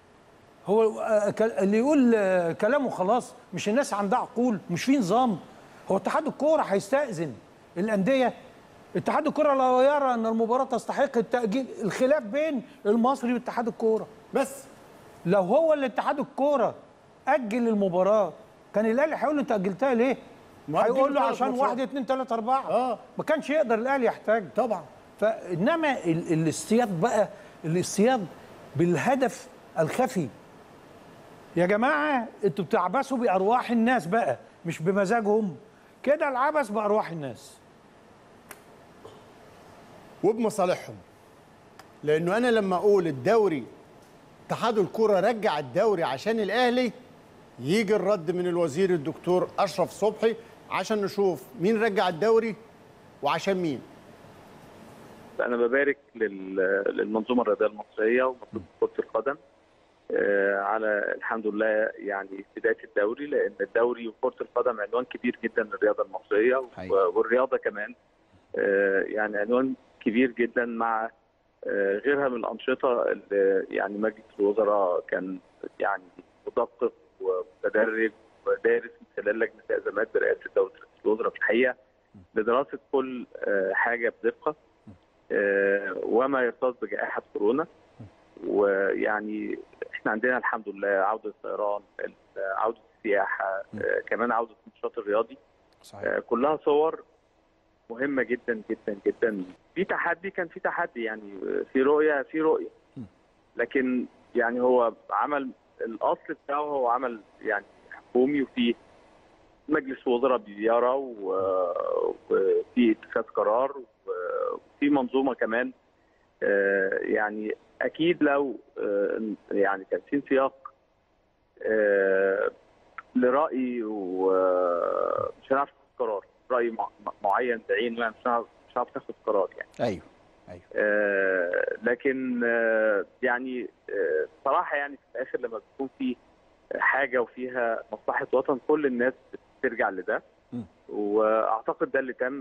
هو آه، ك- اللي يقول آه، كلامه خلاص مش الناس عندها عقول مش في نظام هو اتحاد الكوره هيستأذن الأندية اتحاد الكوره لو يرى ان المباراة تستحق التأجيل الخلاف بين المصري واتحاد الكوره
بس
لو هو اللي اتحاد الكوره أجل المباراة كان الأهلي هيقول له انت أجلتها ليه؟
ما أجله
هيقول له
ثلاث
عشان
ماتشات.
واحد اتنين تلاته أربعة
آه.
ما كانش يقدر الأهلي يحتاج
طبعا
فانما ال- الاصطياد بقى الاصطياد بالهدف الخفي يا جماعه انتوا بتعبثوا بارواح الناس بقى مش بمزاجهم كده العبث بارواح الناس
وبمصالحهم لانه انا لما اقول الدوري اتحاد الكره رجع الدوري عشان الاهلي يجي الرد من الوزير الدكتور اشرف صبحي عشان نشوف مين رجع الدوري وعشان مين
انا ببارك لل- للمنظومه الرياضيه المصريه ومنظومه كره القدم آه، على الحمد لله يعني بدايه الدوري لان الدوري وكره القدم عنوان كبير جدا للرياضه المصريه
حقيقي.
والرياضه كمان آه، يعني عنوان كبير جدا مع آه، غيرها من الانشطه اللي يعني مجلس الوزراء كان يعني مدقق ومتدرج ودارس من خلال لجنه الازمات برئاسه دوله رئيس الوزراء في الحقيقه لدراسه كل آه، حاجه بدقه آه، وما يرتبط بجائحه كورونا ويعني احنا عندنا الحمد لله عوده الطيران ال- عوده السياحه آه، كمان عوده النشاط الرياضي
صحيح
آه، كلها صور مهمه جدا جدا جدا في تحدي كان في تحدي يعني آه، في رؤيه في رؤيه لكن يعني هو عمل الاصل بتاعه هو عمل يعني حكومي وفي مجلس وزراء بيرى و- وفي اتخاذ قرار و- وفي منظومه كمان آه، يعني اكيد لو آه، يعني كان في انسياق آه، لراي ومش هنعرف ناخد قرار راي مع- معين بعينه يعني مش هنعرف مش هنعرف ناخد قرار يعني
ايوه ايوه
آه، لكن آه، يعني آه، صراحه يعني في الاخر لما بتكون في حاجه وفيها مصلحه وطن كل الناس بترجع لده
م.
واعتقد ده اللي تم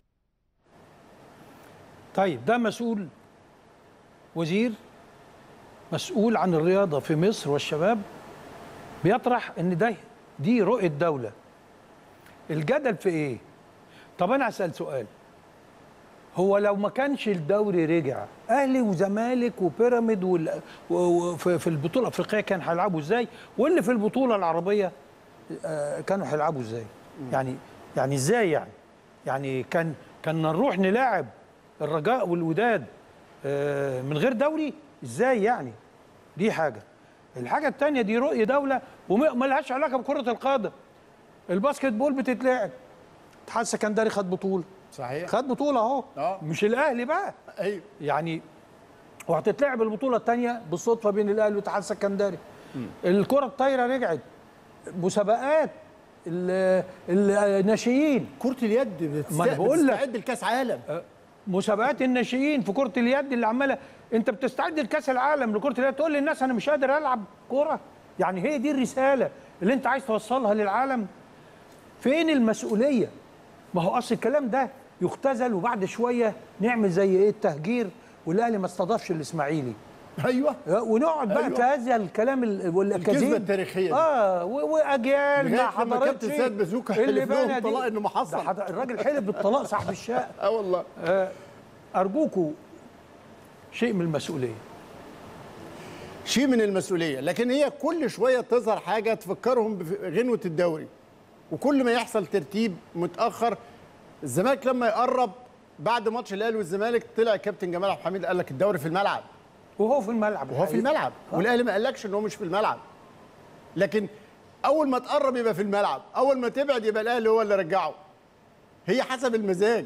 طيب ده مسؤول وزير مسؤول عن الرياضة في مصر والشباب بيطرح ان ده دي رؤية دولة الجدل في ايه طب انا اسأل سؤال هو لو ما كانش الدوري رجع اهلي وزمالك وبيراميد وال- و- وفي في البطوله الافريقيه كان هيلعبوا ازاي واللي في البطوله العربيه آه، كانوا هيلعبوا ازاي يعني يعني ازاي يعني يعني كان كان نروح نلاعب الرجاء والوداد آه، من غير دوري ازاي يعني دي حاجه الحاجه الثانيه دي رؤيه دوله وما لهاش علاقه بكره القدم الباسكت بول بتتلعب الاتحاد السكندري خد بطوله
صحيح
خد بطوله اهو
آه.
مش الاهلي بقى
ايوه
يعني وهتتلعب البطوله الثانيه بالصدفه بين الاهلي والاتحاد السكندري الكره الطايره رجعت مسابقات ال- الناشئين
كرة اليد بتست...
ما أنا بقول لك.
بتستعد لكاس عالم
مسابقات الناشئين في كره اليد اللي عماله انت بتستعد لكاس العالم لكره اليد تقول للناس انا مش قادر العب كره يعني هي دي الرساله اللي انت عايز توصلها للعالم فين المسؤوليه ما هو اصل الكلام ده يختزل وبعد شويه نعمل زي ايه التهجير والاهلي ما استضافش الاسماعيلي
ايوه
ونقعد بقى
أيوة.
في هذا الكلام ال- والاكاذيب
الكذبة التاريخية دي.
اه و- واجيال ما
لغاية لما
حضرتش
كابتن سيد بازوكا حلف لهم
بنى دي-
طلاق إنه ما حصل.
ده حضر- الراجل حلف بالطلاق صاحب الشقه
اه والله
ارجوكوا شيء من المسؤوليه
شيء من المسؤوليه لكن هي كل شويه تظهر حاجه تفكرهم بغنوه الدوري وكل ما يحصل ترتيب متاخر الزمالك لما يقرب بعد ماتش الاهلي والزمالك طلع كابتن جمال عبد الحميد قال لك الدوري في الملعب
وهو في الملعب
وهو في
الحقيقة.
الملعب والاهلي ما قالكش ان هو مش في الملعب لكن اول ما تقرب يبقى في الملعب اول ما تبعد يبقى الاهلي هو اللي رجعه هي حسب المزاج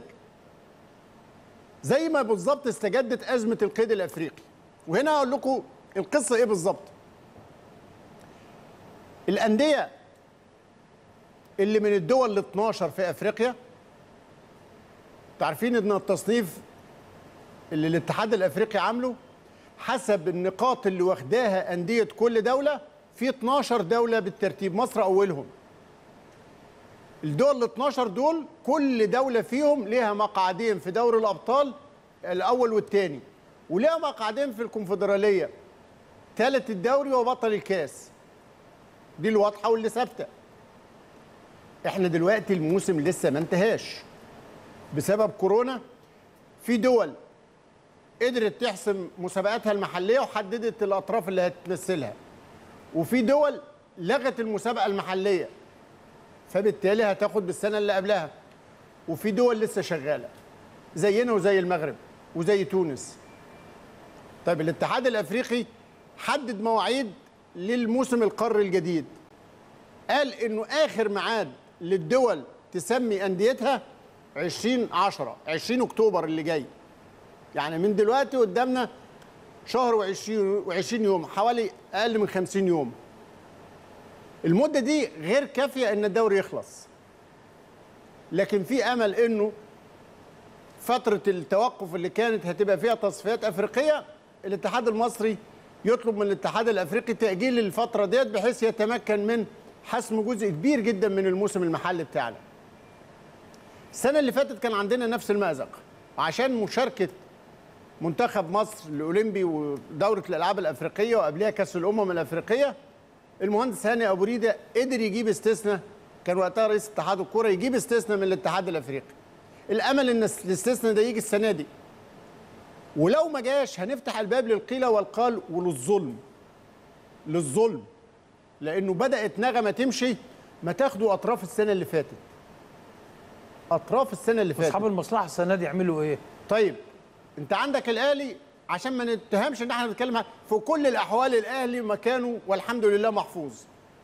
زي ما بالظبط استجدت ازمه القيد الافريقي وهنا اقول لكم القصه ايه بالظبط الانديه اللي من الدول ال 12 في افريقيا تعرفين ان التصنيف اللي الاتحاد الافريقي عامله حسب النقاط اللي واخداها انديه كل دوله في 12 دوله بالترتيب مصر اولهم الدول ال 12 دول كل دوله فيهم ليها مقعدين في دوري الابطال الاول والثاني وليها مقعدين في الكونفدراليه ثالث الدوري وبطل الكاس دي الواضحه واللي ثابته احنا دلوقتي الموسم لسه ما انتهاش بسبب كورونا في دول قدرت تحسم مسابقاتها المحليه وحددت الاطراف اللي هتمثلها وفي دول لغت المسابقه المحليه فبالتالي هتاخد بالسنه اللي قبلها وفي دول لسه شغاله زينا وزي المغرب وزي تونس طيب الاتحاد الافريقي حدد مواعيد للموسم القاري الجديد قال انه اخر ميعاد للدول تسمي انديتها 20 10 20 اكتوبر اللي جاي يعني من دلوقتي قدامنا شهر و20 و20 يوم حوالي اقل من 50 يوم المده دي غير كافيه ان الدوري يخلص لكن في امل انه فتره التوقف اللي كانت هتبقى فيها تصفيات افريقيه الاتحاد المصري يطلب من الاتحاد الافريقي تاجيل الفتره ديت بحيث يتمكن من حسم جزء كبير جدا من الموسم المحلي بتاعنا السنه اللي فاتت كان عندنا نفس المأزق عشان مشاركه منتخب مصر الاولمبي ودوره الالعاب الافريقيه وقبلها كاس الامم الافريقيه المهندس هاني ابو ريده قدر يجيب استثناء كان وقتها رئيس اتحاد الكوره يجيب استثناء من الاتحاد الافريقي الامل ان الاستثناء ده يجي السنه دي ولو ما جاش هنفتح الباب للقيل والقال وللظلم للظلم لانه بدات نغمه تمشي ما تاخدوا اطراف السنه اللي فاتت اطراف السنه اللي فاتت
اصحاب المصلحه السنه دي يعملوا ايه
طيب انت عندك الاهلي عشان ما نتهمش ان احنا بنتكلم عن- في كل الاحوال الاهلي مكانه والحمد لله محفوظ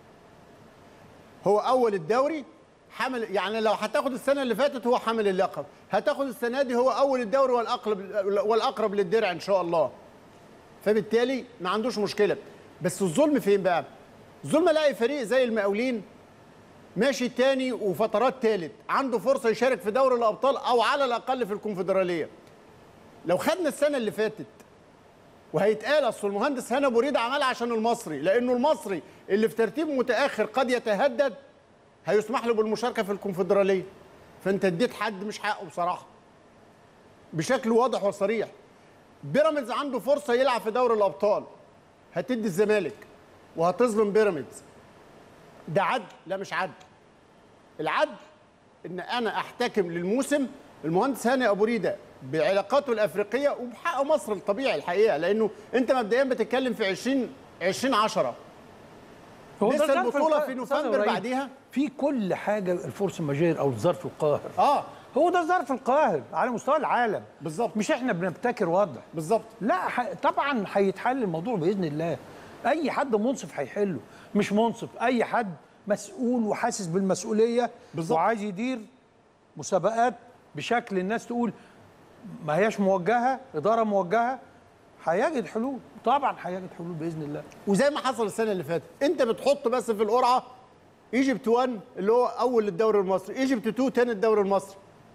هو اول الدوري حمل يعني لو هتاخد السنه اللي فاتت هو حامل اللقب هتاخد السنه دي هو اول الدوري والاقرب والاقرب للدرع ان شاء الله فبالتالي ما عندوش مشكله بس الظلم فين بقى ظلم الاقي فريق زي المقاولين ماشي تاني وفترات تالت عنده فرصه يشارك في دوري الابطال او على الاقل في الكونفدراليه لو خدنا السنه اللي فاتت وهيتقال اصل المهندس هنا ابو ريده عملها عشان المصري لانه المصري اللي في ترتيب متاخر قد يتهدد هيسمح له بالمشاركه في الكونفدراليه فانت اديت حد مش حقه بصراحه بشكل واضح وصريح بيراميدز عنده فرصه يلعب في دوري الابطال هتدي الزمالك وهتظلم بيراميدز ده عدل لا مش عدل العدل ان انا احتكم للموسم المهندس هاني ابو ريده بعلاقاته الافريقيه وبحق مصر الطبيعي الحقيقه لانه انت مبدئيا بتتكلم في 20 20 10
هو ده
لسه
ظرف
البطولة
الق-
في
أستاذ
نوفمبر
إبراهيم،
بعديها؟
في كل حاجه الفورس ماجير او الظرف القاهر
اه
هو ده ظرف القاهر على مستوى العالم
بالظبط.
مش احنا بنبتكر وضع
بالظبط
لا ح... طبعا هيتحل الموضوع باذن الله اي حد منصف هيحله مش منصف اي حد مسؤول وحاسس بالمسؤوليه
بالظبط.
وعايز يدير مسابقات بشكل الناس تقول ما هياش موجهه اداره موجهه هيجد حلول طبعا هيجد حلول باذن الله
وزي ما حصل السنه اللي فاتت انت بتحط بس في القرعه ايجيبت 1 اللي هو اول الدوري المصري ايجيبت 2 تاني الدوري المصري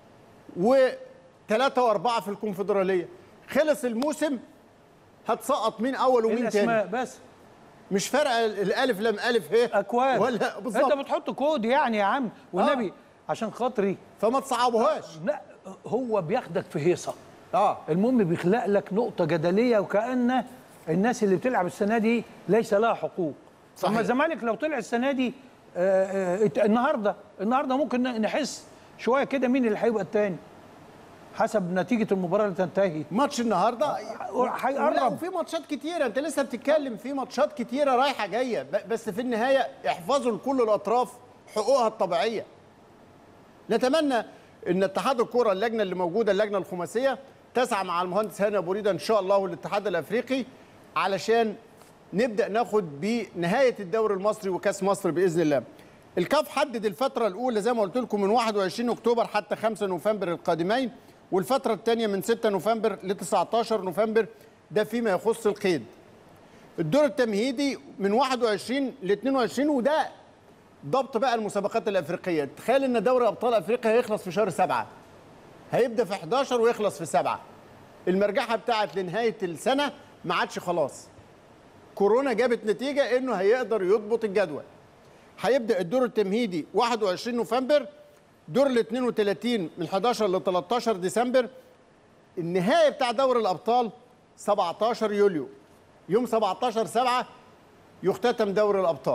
وثلاثة وأربعة في الكونفدرالية خلص الموسم هتسقط مين أول ومين
الاسماء
تاني
بس
مش فارقة الألف لم ألف هي
اكواد
ولا
انت
بالظبط
بتحط كود يعني يا عم والنبي عشان خاطري
فما تصعبوهاش
لا هو بياخدك في هيصه
اه
المهم بيخلق لك نقطة جدلية وكأن الناس اللي بتلعب السنة دي ليس لها حقوق
صحيح.
أما الزمالك لو طلع السنة دي آه، آه، النهاردة النهاردة ممكن نحس شوية كده مين اللي هيبقى التاني حسب نتيجة المباراة اللي تنتهي
ماتش النهارده
هيقرب.
لا، وفي ماتشات كتيره انت لسه بتتكلم في ماتشات كتيره رايحه جايه ب- بس في النهايه احفظوا لكل الاطراف حقوقها الطبيعيه نتمنى ان اتحاد الكره اللجنه اللي موجوده اللجنه الخماسيه تسعى مع المهندس هاني ابو ريده ان شاء الله والاتحاد الافريقي علشان نبدا ناخد بنهايه الدوري المصري وكاس مصر باذن الله الكاف حدد الفتره الاولى زي ما قلت لكم من 21 اكتوبر حتى 5 نوفمبر القادمين والفتره الثانيه من 6 نوفمبر ل 19 نوفمبر ده فيما يخص القيد الدور التمهيدي من 21 ل 22 وده ضبط بقى المسابقات الافريقيه تخيل ان دوري ابطال افريقيا هيخلص في شهر سبعة هيبدا في 11 ويخلص في سبعة المرجحه بتاعت لنهايه السنه ما عادش خلاص كورونا جابت نتيجه انه هيقدر يضبط الجدول هيبدا الدور التمهيدي 21 نوفمبر دور ال 32 من 11 ل 13 ديسمبر النهائي بتاع دوري الابطال 17 يوليو يوم 17 7 يختتم دوري الابطال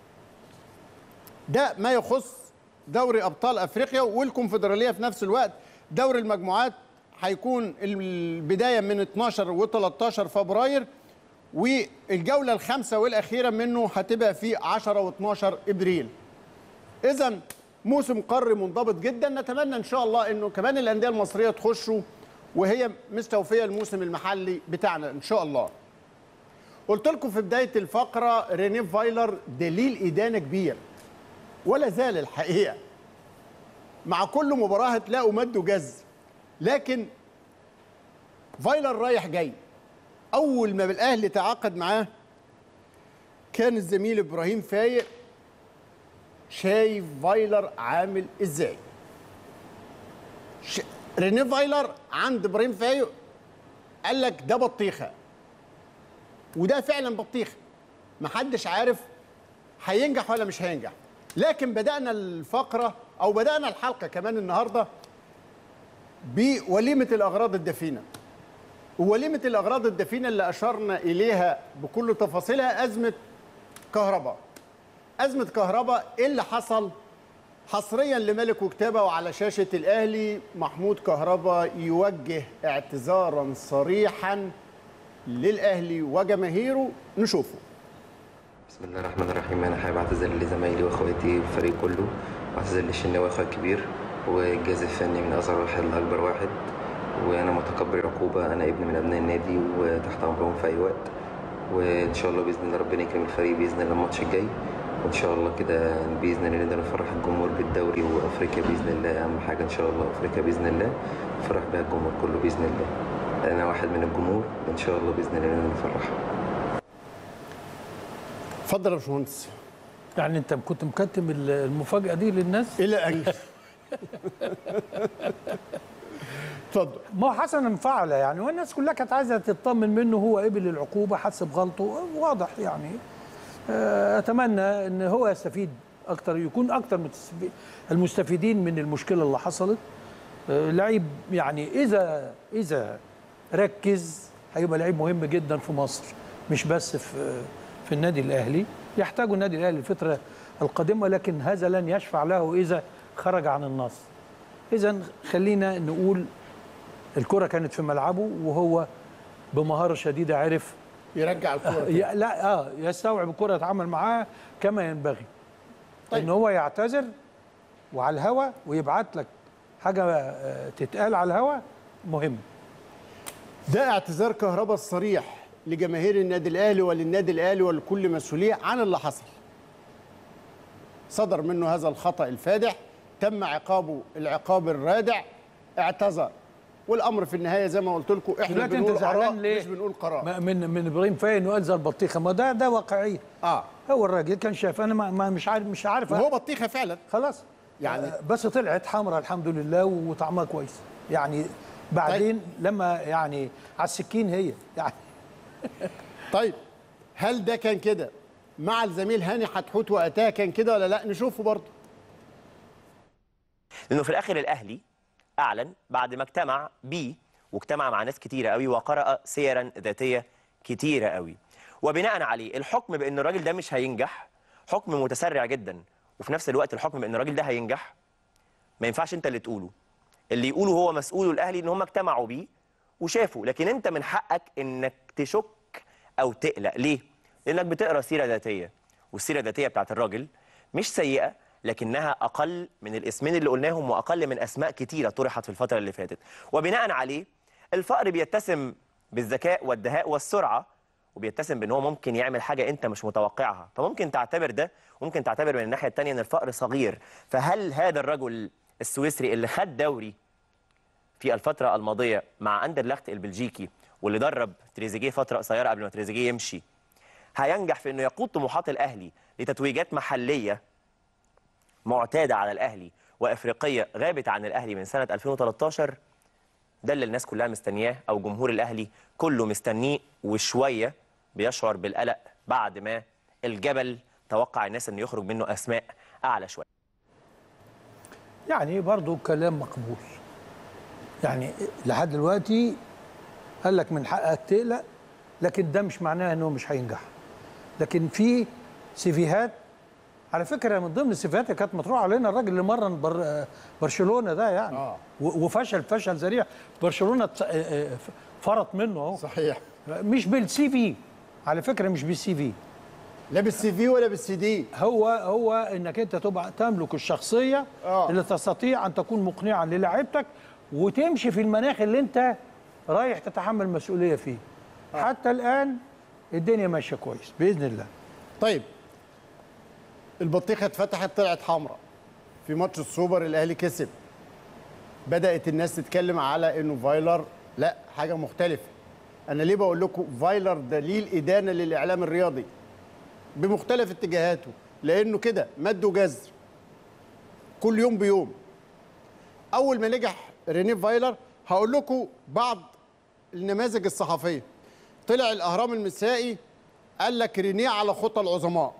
ده ما يخص دوري ابطال افريقيا والكونفدراليه في نفس الوقت دوري المجموعات هيكون البدايه من 12 و13 فبراير والجوله الخامسه والاخيره منه هتبقى في 10 و12 ابريل اذا موسم قاري منضبط جدا نتمنى ان شاء الله انه كمان الانديه المصريه تخشوا وهي مستوفيه الموسم المحلي بتاعنا ان شاء الله قلت لكم في بدايه الفقره رينيه فايلر دليل ادانه كبير ولا زال الحقيقه مع كل مباراه هتلاقوا مد وجز لكن فايلر رايح جاي اول ما الاهلي تعاقد معاه كان الزميل ابراهيم فايق شايف فايلر عامل ازاي ش... رينيه فايلر عند ابراهيم فايق قال لك ده بطيخه وده فعلا بطيخه محدش عارف هينجح ولا مش هينجح لكن بدانا الفقره او بدانا الحلقه كمان النهارده بوليمه الاغراض الدفينه ووليمه الاغراض الدفينه اللي اشرنا اليها بكل تفاصيلها ازمه كهرباء ازمه كهرباء ايه اللي حصل حصريا لملك وكتابه وعلى شاشه الاهلي محمود كهرباء يوجه اعتذارا صريحا للاهلي وجماهيره نشوفه
بسم الله الرحمن الرحيم انا حابب اعتذر لزمايلي واخواتي والفريق كله واعتذر للشناوي اخويا الكبير والجهاز الفني من اصغر واحد لاكبر واحد وانا متقبل العقوبه انا ابن من ابناء النادي وتحت امرهم في اي وقت وان شاء الله باذن الله ربنا يكرم الفريق باذن الله الماتش الجاي وان شاء الله كده باذن الله نقدر نفرح الجمهور بالدوري وافريقيا باذن الله اهم حاجه ان شاء الله افريقيا باذن الله نفرح بها الجمهور كله باذن الله انا واحد من الجمهور ان شاء الله باذن الله نفرحها
اتفضل يا باشمهندس
يعني انت كنت مكتم ال- المفاجاه دي للناس
الى ان اتفضل
ما هو حسنا فعل يعني والناس كلها كانت عايزه تطمن منه هو قبل العقوبه حس بغلطه واضح يعني آه، اتمنى ان هو يستفيد اكتر يكون اكتر متستفي- المستفيدين من المشكله اللي حصلت آه، لعيب يعني اذا اذا ركز هيبقى لعيب مهم جدا في مصر مش بس في في النادي الاهلي يحتاجه النادي الاهلي الفتره القادمه لكن هذا لن يشفع له اذا خرج عن النص اذا خلينا نقول الكره كانت في ملعبه وهو بمهاره شديده عرف
يرجع الكوره
ي- لا اه يستوعب الكره يتعامل معاها كما ينبغي
طيب.
طيب. ان هو يعتذر وعلى الهوا ويبعت لك حاجه آه، تتقال على الهوا مهم
ده اعتذار كهرباء الصريح لجماهير النادي الاهلي وللنادي الاهلي ولكل مسؤوليه عن اللي حصل. صدر منه هذا الخطا الفادح تم عقابه العقاب الرادع اعتذر والامر في النهايه زي ما قلت لكم احنا
دلوقتي انت
بنقول آراء
زعلان ليه؟
مش بنقول قرار
ما- من من ابراهيم فاي انه قال زي البطيخه ما ده ده واقعيه
اه
هو الراجل كان شايف انا ما ما- مش عارف مش عارف
وهو بطيخه فعلا
خلاص
يعني-
يعني بس طلعت حمراء الحمد لله وطعمها كويس يعني بعدين لما يعني على السكين هي يعني
طيب هل ده كان كده مع الزميل هاني حتحوت وقتها كان كده ولا لا نشوفه برضه
لانه في الاخر الاهلي اعلن بعد ما اجتمع بيه واجتمع مع ناس كتيره قوي وقرأ سيرا ذاتيه كتيره قوي وبناء عليه الحكم بان الراجل ده مش هينجح حكم متسرع جدا وفي نفس الوقت الحكم بان الراجل ده هينجح ما ينفعش انت اللي تقوله اللي يقوله هو مسؤوله الاهلي ان هم اجتمعوا بيه وشافوا لكن انت من حقك انك تشك او تقلق ليه لانك بتقرا سيره ذاتيه والسيره الذاتيه بتاعت الراجل مش سيئه لكنها اقل من الاسمين اللي قلناهم واقل من اسماء كتيره طرحت في الفتره اللي فاتت وبناء عليه الفقر بيتسم بالذكاء والدهاء والسرعه وبيتسم بان هو ممكن يعمل حاجه انت مش متوقعها فممكن تعتبر ده وممكن تعتبر من الناحيه الثانيه ان الفقر صغير فهل هذا الرجل السويسري اللي خد دوري في الفترة الماضية مع أندرلخت البلجيكي واللي درب تريزيجيه فترة قصيرة قبل ما تريزيجيه يمشي هينجح في انه يقود طموحات الاهلي لتتويجات محلية معتادة على الاهلي وافريقية غابت عن الاهلي من سنة 2013 ده اللي الناس كلها مستنياه او جمهور الاهلي كله مستنيه وشوية بيشعر بالقلق بعد ما الجبل توقع الناس انه يخرج منه اسماء اعلى شوية
يعني برضو كلام مقبول يعني لحد دلوقتي قال لك من حقك تقلق لكن ده مش معناه انه مش هينجح لكن في سيفيهات على فكره من ضمن السيفيهات اللي كانت مطروحه علينا الراجل اللي مرن بر برشلونه ده يعني
آه.
و- وفشل فشل ذريع برشلونه اتس- آه، آه، فرط منه اهو
صحيح
مش بالسي في على فكره مش بالسي في
لا بالسي في ولا بالسي دي
هو هو انك انت تبقى تملك الشخصيه
آه.
اللي تستطيع ان تكون مقنعا للاعيبتك وتمشي في المناخ اللي انت رايح تتحمل مسؤوليه فيه حتى الان الدنيا ماشيه كويس باذن الله
طيب البطيخه اتفتحت طلعت حمراء في ماتش السوبر الاهلي كسب بدات الناس تتكلم على انه فايلر لا حاجه مختلفه انا ليه بقول لكم فايلر دليل ادانه للاعلام الرياضي بمختلف اتجاهاته لانه كده مد وجزر كل يوم بيوم اول ما نجح رينيه فايلر هقول لكم بعض النماذج الصحفيه طلع الاهرام المسائي قال لك رينيه على خطى العظماء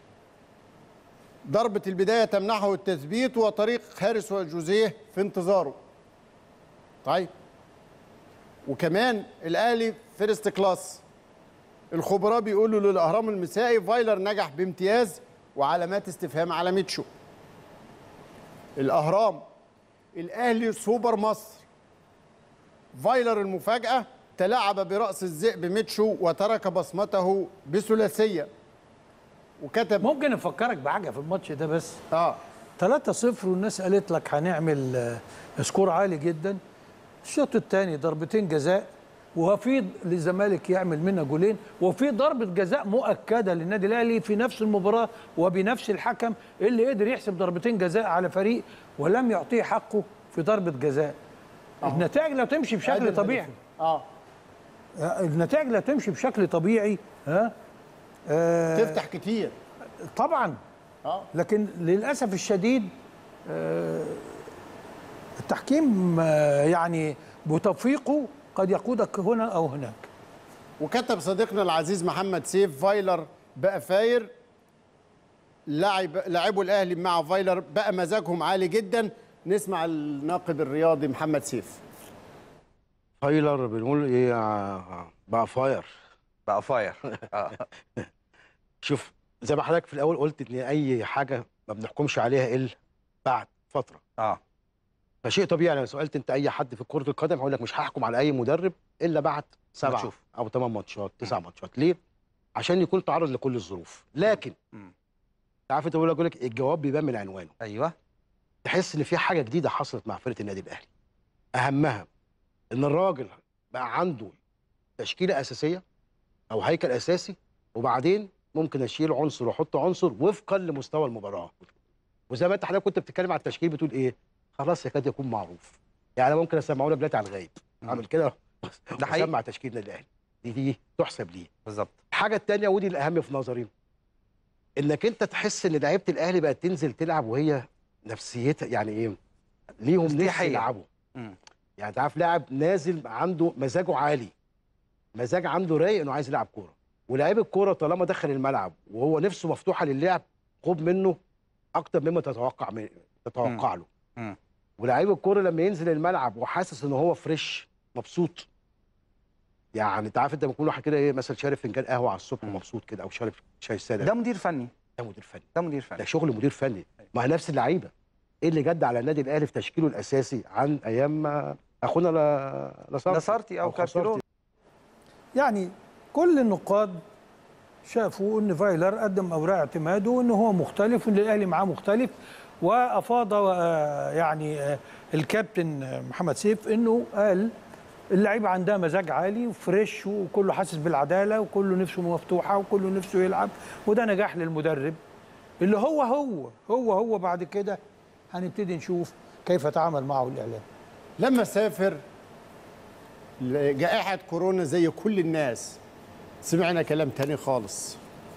ضربة البداية تمنحه التثبيت وطريق هارس وجوزيه في انتظاره طيب وكمان الأهلي فيرست كلاس الخبراء بيقولوا للأهرام المسائي فايلر نجح بامتياز وعلامات استفهام على ميتشو الأهرام الأهلي سوبر مصر فايلر المفاجأة تلاعب برأس الذئب ميتشو وترك بصمته بثلاثية وكتب
ممكن افكرك بحاجه في الماتش ده بس
اه
3-0 والناس قالت لك هنعمل آه، سكور عالي جدا الشوط الثاني ضربتين جزاء وفي للزمالك يعمل منها جولين وفي ضربه جزاء مؤكده للنادي الاهلي في نفس المباراه وبنفس الحكم اللي قدر يحسب ضربتين جزاء على فريق ولم يعطيه حقه في ضربه جزاء النتائج لو تمشي
أدي
بشكل طبيعي
اه
النتائج لا تمشي بشكل طبيعي ها آه
تفتح كتير
طبعا
اه
لكن للاسف الشديد آه، التحكيم آه، يعني بتوفيقه قد يقودك هنا او هناك
وكتب صديقنا العزيز محمد سيف فايلر بقى فاير لعب لعبوا الاهلي مع فايلر بقى مزاجهم عالي جدا نسمع الناقد الرياضي محمد سيف
فايلر بنقول ايه آه، بقى فاير
بقى فاير آه.
شوف زي ما حضرتك في الاول قلت ان اي حاجه ما بنحكمش عليها الا بعد فتره
اه
فشيء طبيعي لو سالت انت اي حد في كره القدم هيقول لك مش هحكم على اي مدرب الا بعد سبعه
تشوف.
او ثمان ماتشات تسع ماتشات ليه؟ عشان يكون تعرض لكل الظروف لكن
مم.
عارف انت بقول لك بقول لك الجواب بيبان من عنوانه
ايوه
تحس ان في حاجه جديده حصلت مع فرقه النادي الاهلي اهمها ان الراجل بقى عنده تشكيله اساسيه او هيكل اساسي وبعدين ممكن اشيل عنصر واحط عنصر وفقا لمستوى المباراه وزي ما انت حضرتك كنت بتتكلم على التشكيل بتقول ايه خلاص يكاد يكون معروف يعني أنا ممكن اسمعه لك دلوقتي على الغايب اعمل كده
ده حقيقي.
اسمع تشكيل النادي الاهلي دي دي تحسب ليه
بالظبط
الحاجه الثانيه ودي الاهم في نظري انك انت تحس ان لعيبه الاهلي بقت تنزل تلعب وهي نفسيتها يعني ايه ليهم نفس
استريحية.
يلعبوا
مم.
يعني انت عارف لاعب نازل عنده مزاجه عالي مزاج عنده رايق انه عايز يلعب كوره ولاعيب الكوره طالما دخل الملعب وهو نفسه مفتوحه للعب خد منه اكتر مما تتوقع من تتوقع له
مم.
ولاعيب الكوره لما ينزل الملعب وحاسس ان هو فريش مبسوط يعني انت عارف انت لما يكون واحد كده ايه مثلا شارب فنجان قهوه على الصبح مبسوط كده او شارب شاي ساده
ده مدير فني
ده مدير فني
ده مدير
ده
فني
شغل مدير فني ما هي نفس اللعيبه ايه اللي جد على النادي الاهلي في تشكيله الاساسي عن ايام ما اخونا لا لاسارتي
لاسارتي أو كارتيرون.
يعني كل النقاد شافوا ان فايلر قدم اوراق اعتماده وان هو مختلف وان الاهلي معاه مختلف وافاض آه، يعني آه، الكابتن آه، محمد سيف انه قال اللعيبه عندها مزاج عالي وفريش وكله حاسس بالعداله وكله نفسه مفتوحه وكله نفسه يلعب وده نجاح للمدرب اللي هو هو هو هو بعد كده هنبتدي نشوف كيف تعامل معه الاعلام
لما سافر جائحة كورونا زي كل الناس سمعنا كلام تاني خالص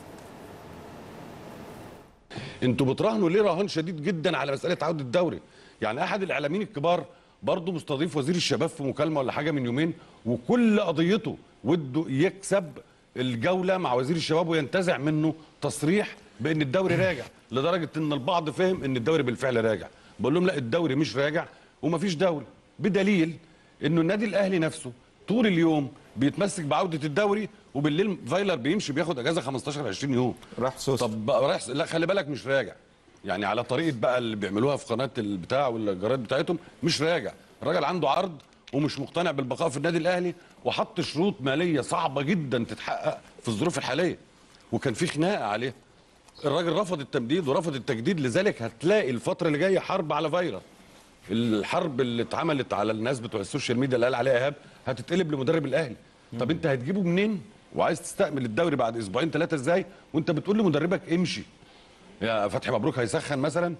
انتوا بتراهنوا ليه رهان شديد جدا على مساله عوده الدوري يعني احد الاعلاميين الكبار برضه مستضيف وزير الشباب في مكالمه ولا حاجه من يومين وكل قضيته وده يكسب الجوله مع وزير الشباب وينتزع منه تصريح بان الدوري راجع لدرجه ان البعض فهم ان الدوري بالفعل راجع بقول لهم لا الدوري مش راجع ومفيش دوري بدليل انه النادي الاهلي نفسه طول اليوم بيتمسك بعوده الدوري وبالليل فايلر بيمشي بياخد اجازه 15 20 يوم
راح سوس
طب بقى رايح لا خلي بالك مش راجع يعني على طريقه بقى اللي بيعملوها في قناه البتاع والجرايد بتاعتهم مش راجع الراجل عنده عرض ومش مقتنع بالبقاء في النادي الاهلي وحط شروط ماليه صعبه جدا تتحقق في الظروف الحاليه وكان في خناقه عليه الراجل رفض التمديد ورفض التجديد لذلك هتلاقي الفتره اللي جايه حرب على فايلر الحرب اللي اتعملت على الناس بتوع السوشيال ميديا اللي قال عليها ايهاب هتتقلب لمدرب الاهلي طب انت هتجيبه منين وعايز تستقبل الدوري بعد اسبوعين ثلاثه ازاي وانت بتقول لمدربك امشي يا فتحي مبروك هيسخن مثلا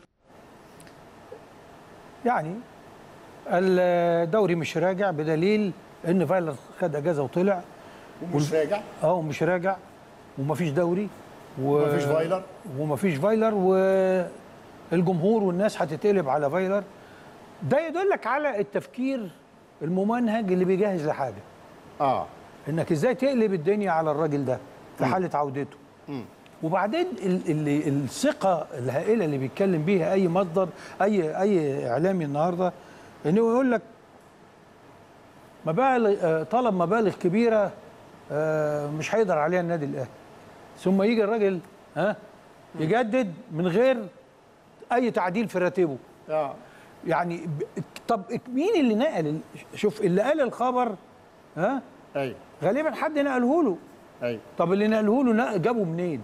يعني الدوري مش راجع بدليل ان فايلر خد اجازه وطلع
ومش راجع
اه ومش راجع ومفيش دوري و...
مفيش فايلر
ومفيش فايلر والجمهور والناس هتتقلب على فايلر ده يدلك على التفكير الممنهج اللي بيجهز لحاجه
اه
انك ازاي تقلب الدنيا على الراجل ده في حاله عودته وبعدين ال ال الثقه الهائله اللي بيتكلم بيها اي مصدر اي اي اعلامي النهارده انه يقول لك مبالغ آه، طلب مبالغ كبيره آه، مش هيقدر عليها النادي الاهلي ثم يجي الراجل ها يجدد من غير اي تعديل في راتبه
اه
يعني ب- طب مين اللي نقل ال- شوف اللي قال الخبر ها
ايوه
غالبا حد نقله له
ايوه
طب اللي نقله له نق- جابه منين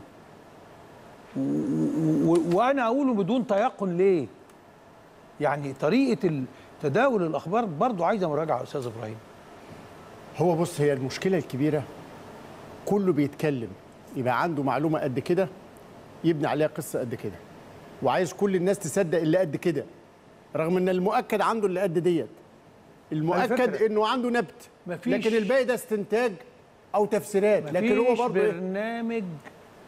و- و- وانا اقوله بدون تيقن ليه يعني طريقه تداول الاخبار برضو عايزه مراجعه يا استاذ ابراهيم
هو بص هي المشكله الكبيره كله بيتكلم يبقى عنده معلومه قد كده يبني عليها قصه قد كده وعايز كل الناس تصدق اللي قد كده رغم ان المؤكد عنده اللي قد ديت المؤكد
الفكرة-
انه عنده نبت
مفيش-
لكن الباقي ده استنتاج او تفسيرات لكن هو
مفيش
برضه إيه؟
برنامج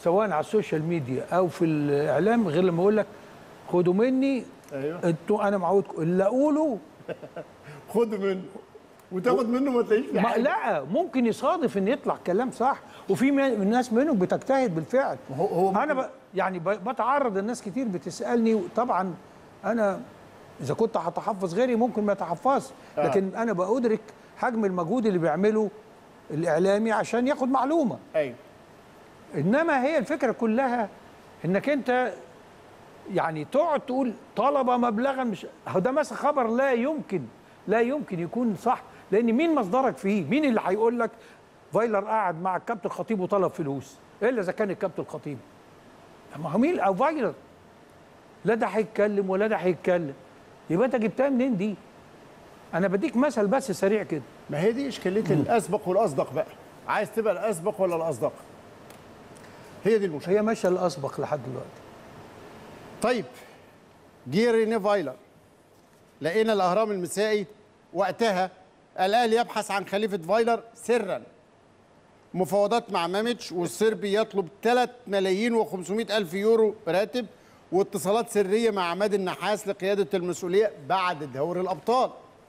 سواء على السوشيال ميديا او في الاعلام غير لما اقول لك خدوا مني
ايوه
انتوا انا معودكم اللي اقوله
خد منه وتاخد منه ما تلاقيش في
ما
حاجه
لا ممكن يصادف ان يطلع كلام صح وفي من- ناس منهم بتجتهد بالفعل
هو- هو
انا
ممكن-
ب... يعني ب... بتعرض الناس كتير بتسالني طبعا انا اذا كنت هتحفظ غيري ممكن ما اتحفظش
آه.
لكن انا بأدرك حجم المجهود اللي بيعمله الاعلامي عشان ياخد معلومه
ايوه
انما هي الفكره كلها انك انت يعني تقعد تقول طلب مبلغا مش هو ده مثلا خبر لا يمكن لا يمكن يكون صح لان مين مصدرك فيه مين اللي هيقول لك فايلر قعد مع الكابتن الخطيب وطلب فلوس الا اذا كان الكابتن الخطيب ما هو مين او فايلر لا ده هيتكلم ولا ده هيتكلم يبقى انت جبتها منين دي انا بديك مثل بس سريع كده
ما هي دي اشكاليه الاسبق والاصدق بقى عايز تبقى الاسبق ولا الاصدق هي دي المشكله
هي ماشيه الاسبق لحد دلوقتي
طيب جه ريني فايلر لقينا الاهرام المسائي وقتها الاهلي يبحث عن خليفه فايلر سرا مفاوضات مع ماميتش والصربي يطلب 3 ملايين و500 الف يورو راتب واتصالات سريه مع عماد النحاس لقياده المسؤوليه بعد دوري الابطال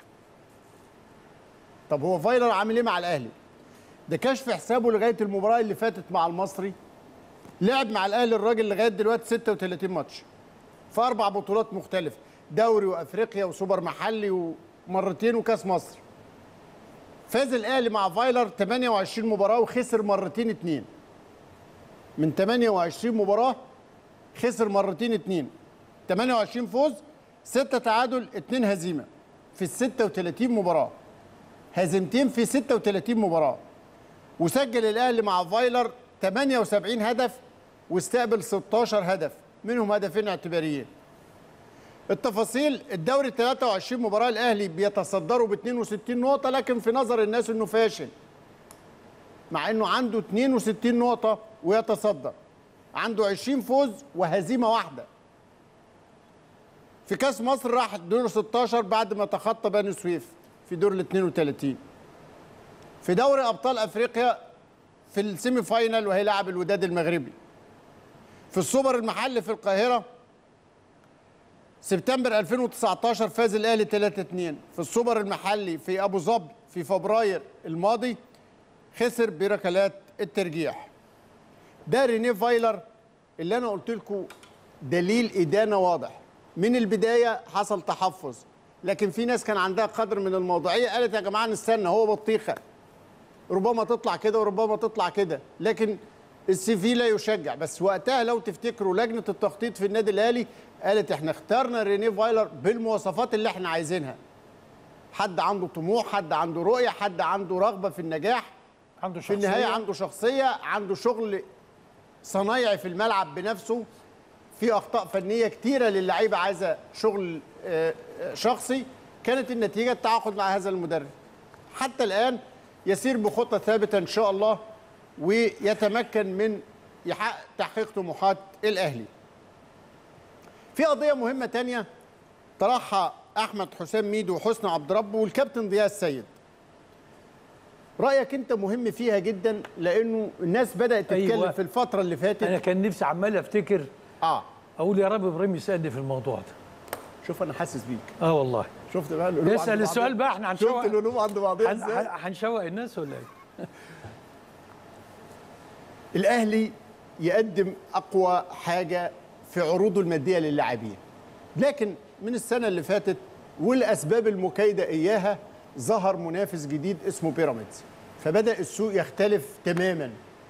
طب هو فايلر عامل ايه مع الاهلي ده كشف حسابه لغايه المباراه اللي فاتت مع المصري لعب مع الاهلي الراجل لغايه دلوقتي 36 ماتش في اربع بطولات مختلفه دوري وافريقيا وسوبر محلي ومرتين وكاس مصر فاز الاهلي مع فايلر 28 مباراه وخسر مرتين اتنين من 28 مباراه خسر مرتين اتنين 28 فوز 6 تعادل 2 هزيمه في ال 36 مباراه هزيمتين في 36 مباراه وسجل الاهلي مع فايلر 78 هدف واستقبل 16 هدف منهم هدفين اعتباريين التفاصيل الدوري 23 مباراه الاهلي بيتصدروا ب 62 نقطه لكن في نظر الناس انه فاشل مع انه عنده 62 نقطه ويتصدر عنده 20 فوز وهزيمه واحده في كاس مصر راح دور 16 بعد ما تخطى بني سويف في دور ال 32 في دوري ابطال افريقيا في السيمي فاينال وهيلاعب الوداد المغربي في السوبر المحلي في القاهره سبتمبر 2019 فاز الاهلي 3-2 في السوبر المحلي في ابو ظبي في فبراير الماضي خسر بركلات الترجيح ده رينيه فايلر اللي انا قلت لكم دليل ادانه واضح من البدايه حصل تحفظ لكن في ناس كان عندها قدر من الموضوعيه قالت يا جماعه نستنى هو بطيخه ربما تطلع كده وربما تطلع كده لكن السي في لا يشجع بس وقتها لو تفتكروا لجنه التخطيط في النادي الاهلي قالت احنا اخترنا رينيه فايلر بالمواصفات اللي احنا عايزينها حد عنده طموح حد عنده رؤيه حد عنده رغبه في النجاح
عنده
في النهايه عنده شخصيه عنده شغل صنايعي في الملعب بنفسه في اخطاء فنيه كتيره للعيبه عايزه شغل آه، آه، شخصي كانت النتيجه التعاقد مع هذا المدرب حتى الان يسير بخطه ثابته ان شاء الله ويتمكن من يحقق تحقيق طموحات الاهلي في قضيه مهمه تانية طرحها احمد حسام ميدو وحسني عبد ربه والكابتن ضياء السيد رايك انت مهم فيها جدا لانه الناس بدات تتكلم
أيوة.
في الفتره اللي فاتت
انا كان نفسي عمال افتكر
اه
اقول يا رب ابراهيم يسالني في الموضوع ده
شوف انا حاسس بيك
اه والله
شفت بقى القلوب عند
اسال
بعضها؟
السؤال بقى احنا هنشوق
شفت القلوب عند بعضها
هن-
ازاي
هن- هنشوق الناس ولا ايه؟
الاهلي يقدم اقوى حاجه في عروضه الماديه للاعبين لكن من السنه اللي فاتت والاسباب المكيده اياها ظهر منافس جديد اسمه بيراميدز فبدا السوق يختلف تماما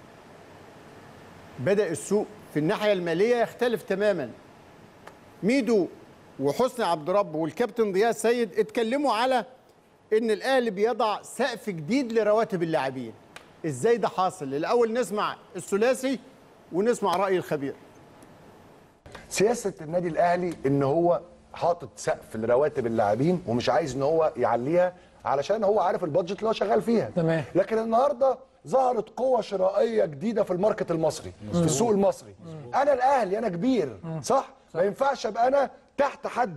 بدا السوق في الناحيه الماليه يختلف تماما ميدو وحسني عبد رب والكابتن ضياء السيد اتكلموا على ان الاهلي بيضع سقف جديد لرواتب اللاعبين ازاي ده حاصل الاول نسمع الثلاثي ونسمع راي الخبير
سياسه النادي الاهلي ان هو حاطط سقف لرواتب اللاعبين ومش عايز ان هو يعليها علشان هو عارف البادجت اللي هو شغال فيها
تمام.
لكن النهارده ظهرت قوه شرائيه جديده في الماركت المصري في السوق المصري انا الاهلي انا كبير صح ما ينفعش ابقى انا تحت حد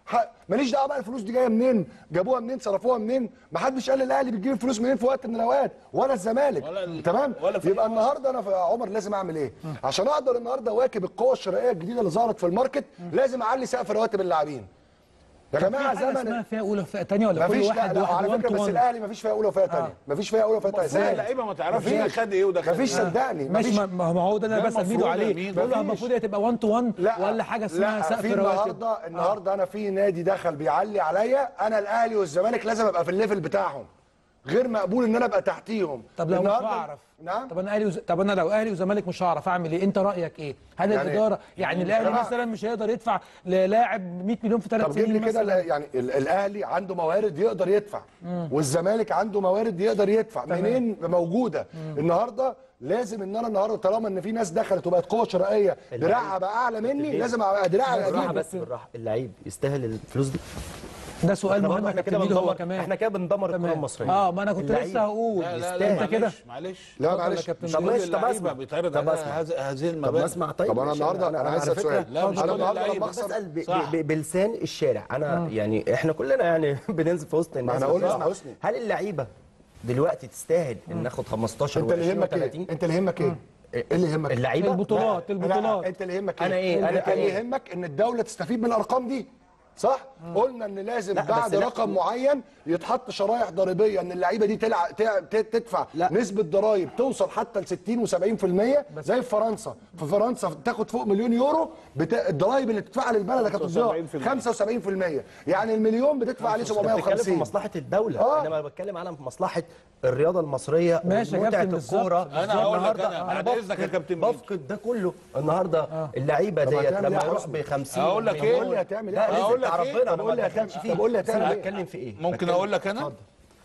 ح- ماليش دعوه بقى الفلوس دي جايه منين جابوها منين صرفوها منين ما حدش قال الاهلي بتجيب الفلوس منين في وقت من الاوقات ولا الزمالك
ولا-
تمام
ولا في
يبقى
أي
النهارده انا في عمر لازم اعمل ايه عشان اقدر النهارده اواكب القوه الشرائيه الجديده اللي ظهرت في الماركت لازم اعلي سقف رواتب اللاعبين يا جماعه
في حاجة
زمن
اسمها فئه اولى وفئه ثانيه ولا كل
مفيش لا
واحد
لا
واحد
على
وان
فكره
تو
بس
وان
الاهلي مفيش فيها اولى وفئه ثانيه مفيش فيها اولى وفئه ثانيه
المفروض
ازاي؟
اللعيبة ما تعرفش ده
مفيش.
خد إيه وده خد
مفيش
إيه.
صدقني
ماشي
مفيش
ما ما ما هو ده اللي
ده
انا بسال
المفروض
ميدو
يا
عليه
مين؟
بقول له
مفيش.
المفروض هي تبقى 1 تو 1
لا
ولا حاجه اسمها
لا
سقف
في
رواتب
النهارده النهارده انا في نادي دخل بيعلي عليا انا الاهلي والزمالك لازم ابقى في الليفل بتاعهم غير مقبول ان انا ابقى تحتيهم
طب لو مش
النهاردة-
هعرف
نعم
طب انا اهلي وز... طب انا لو اهلي وزمالك مش هعرف اعمل ايه انت رايك ايه هل
يعني-
الاداره يعني الاهلي
جماعة.
مثلا مش هيقدر يدفع للاعب 100 مليون في ثلاث
طب جيب
سنين
لي كده
مثلا
ال- يعني ال- الاهلي عنده موارد يقدر يدفع والزمالك عنده موارد يقدر يدفع منين موجوده النهارده لازم ان انا النهارده طالما ان في ناس دخلت وبقت قوه شرائيه دراعها بقى اعلى مني لازم ابقى دراعي
بالراحه
اجيبه
بس بالراحه اللعيب يستاهل الفلوس دي
ده سؤال
احنا
مهم
برضه احنا
كابتن
كده
ميدو هو
بندمر
كمان
احنا كده بندمر الكره المصريه
اه ما انا كنت
اللعيب.
لسه هقول
لا لا
انت
لا
كده
معلش معلش
لا
اتفضل يا
معلش
كابتن
طب
ميدو.
ماشي طب
اللعيبة
اسمع
بيتعرض
طب
عليها
اسمع
هذه هذه
طب
المبادئ
اسمع طيب
طب انا
ماشي.
النهارده انا عايز
على
اسال
فكرة
سؤال
لا، مش
انا
كل
النهارده
اللعيبة.
لما
بسال
اخسر
ب-
صح.
ب- بلسان الشارع انا يعني احنا كلنا يعني بننزل في وسط الناس
احنا قلنا
بنسمع.
حسني.
هل اللعيبه دلوقتي تستاهل ان ناخد 15
انت اللي
و20
يهمك ايه
و30
انت اللي يهمك ايه ايه اللي يهمك
اللعيبه
البطولات
لا،
البطولات
انت اللي يهمك ايه
أنا إيه؟
انت
أنا
اللي
إيه؟
يهمك ان الدوله تستفيد من الارقام دي صح قلنا ان لازم
لا، بس
بعد
لا.
رقم معين يتحط شرايح ضريبيه ان اللعيبه دي تلع... تع- ت- تدفع
لا.
نسبه ضرائب توصل حتى ل 60 و70% زي في فرنسا في فرنسا تاخد فوق مليون يورو بت... الضرائب اللي تدفعها للبلد هتضيع
75%.
75% يعني المليون بتدفع عليه
انت بتتكلم في
750
مصلحه الدوله
آه.
انما انا بتكلم على مصلحه الرياضه المصريه
ماشي يا
ومتعه
كابتن، بالظبط.
الكوره
أنا هقول لك
النهارده
أنا، بعد إذنك يا
بفقد-
كابتن ميدو.
بفقد ده كله النهارده اللعيبه
طب
ديت
هتعمل
لما
إيه يا
يروح
حسني؟
ب 50
أقول لك إيه؟
قول لي هتعمل
لا
ايه
رزق
أقول لك
بتاع
إيه؟
ربنا
طب
انا
قول لي
ما
هتعمل-
بتكلمش
طب قول لي
فيه
هتعمل
انا
إيه؟
بتكلم في ايه
ممكن
بتكلم-
اقول لك انا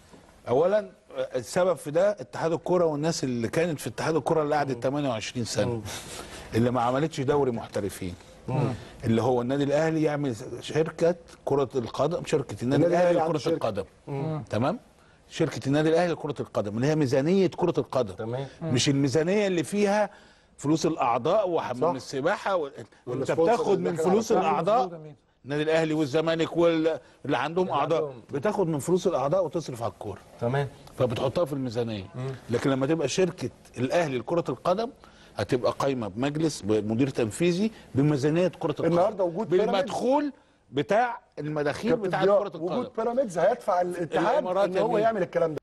اولا السبب في ده اتحاد الكره والناس اللي كانت في اتحاد الكره اللي قعدت 28 سنه اللي ما عملتش دوري محترفين اللي هو النادي الاهلي يعمل شركه كره القدم شركه النادي
النادي
الاهلي
الأهلي عنده
لكره
شركة.
القدم تمام شركه النادي الاهلي لكره القدم اللي هي ميزانيه كره القدم
تمام.
مش الميزانيه اللي فيها فلوس الاعضاء وحمام
صح.
السباحه و... انت
والسبونسر
بتاخد
اللي
من
داخل
فلوس
على الفرق.
الاعضاء النادي الاهلي والزمالك واللي عندهم اعضاء بتاخد من فلوس الاعضاء وتصرف على الكوره
تمام
فبتحطها في الميزانيه لكن لما تبقى شركه الاهلي لكره القدم هتبقى قايمه بمجلس بمدير تنفيذي بميزانيه كره القدم
النهارده وجود بيراميدز-
بالمدخول بتاع المداخيل
كابتن
بتاع
ضياء،
كره القدم
وجود بيراميدز هيدفع الاتحاد
الإمارات
ان هو
يمين.
يعمل الكلام ده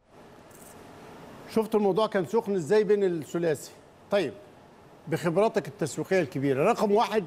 شفت الموضوع كان سخن ازاي بين الثلاثي طيب بخبراتك التسويقيه الكبيره رقم واحد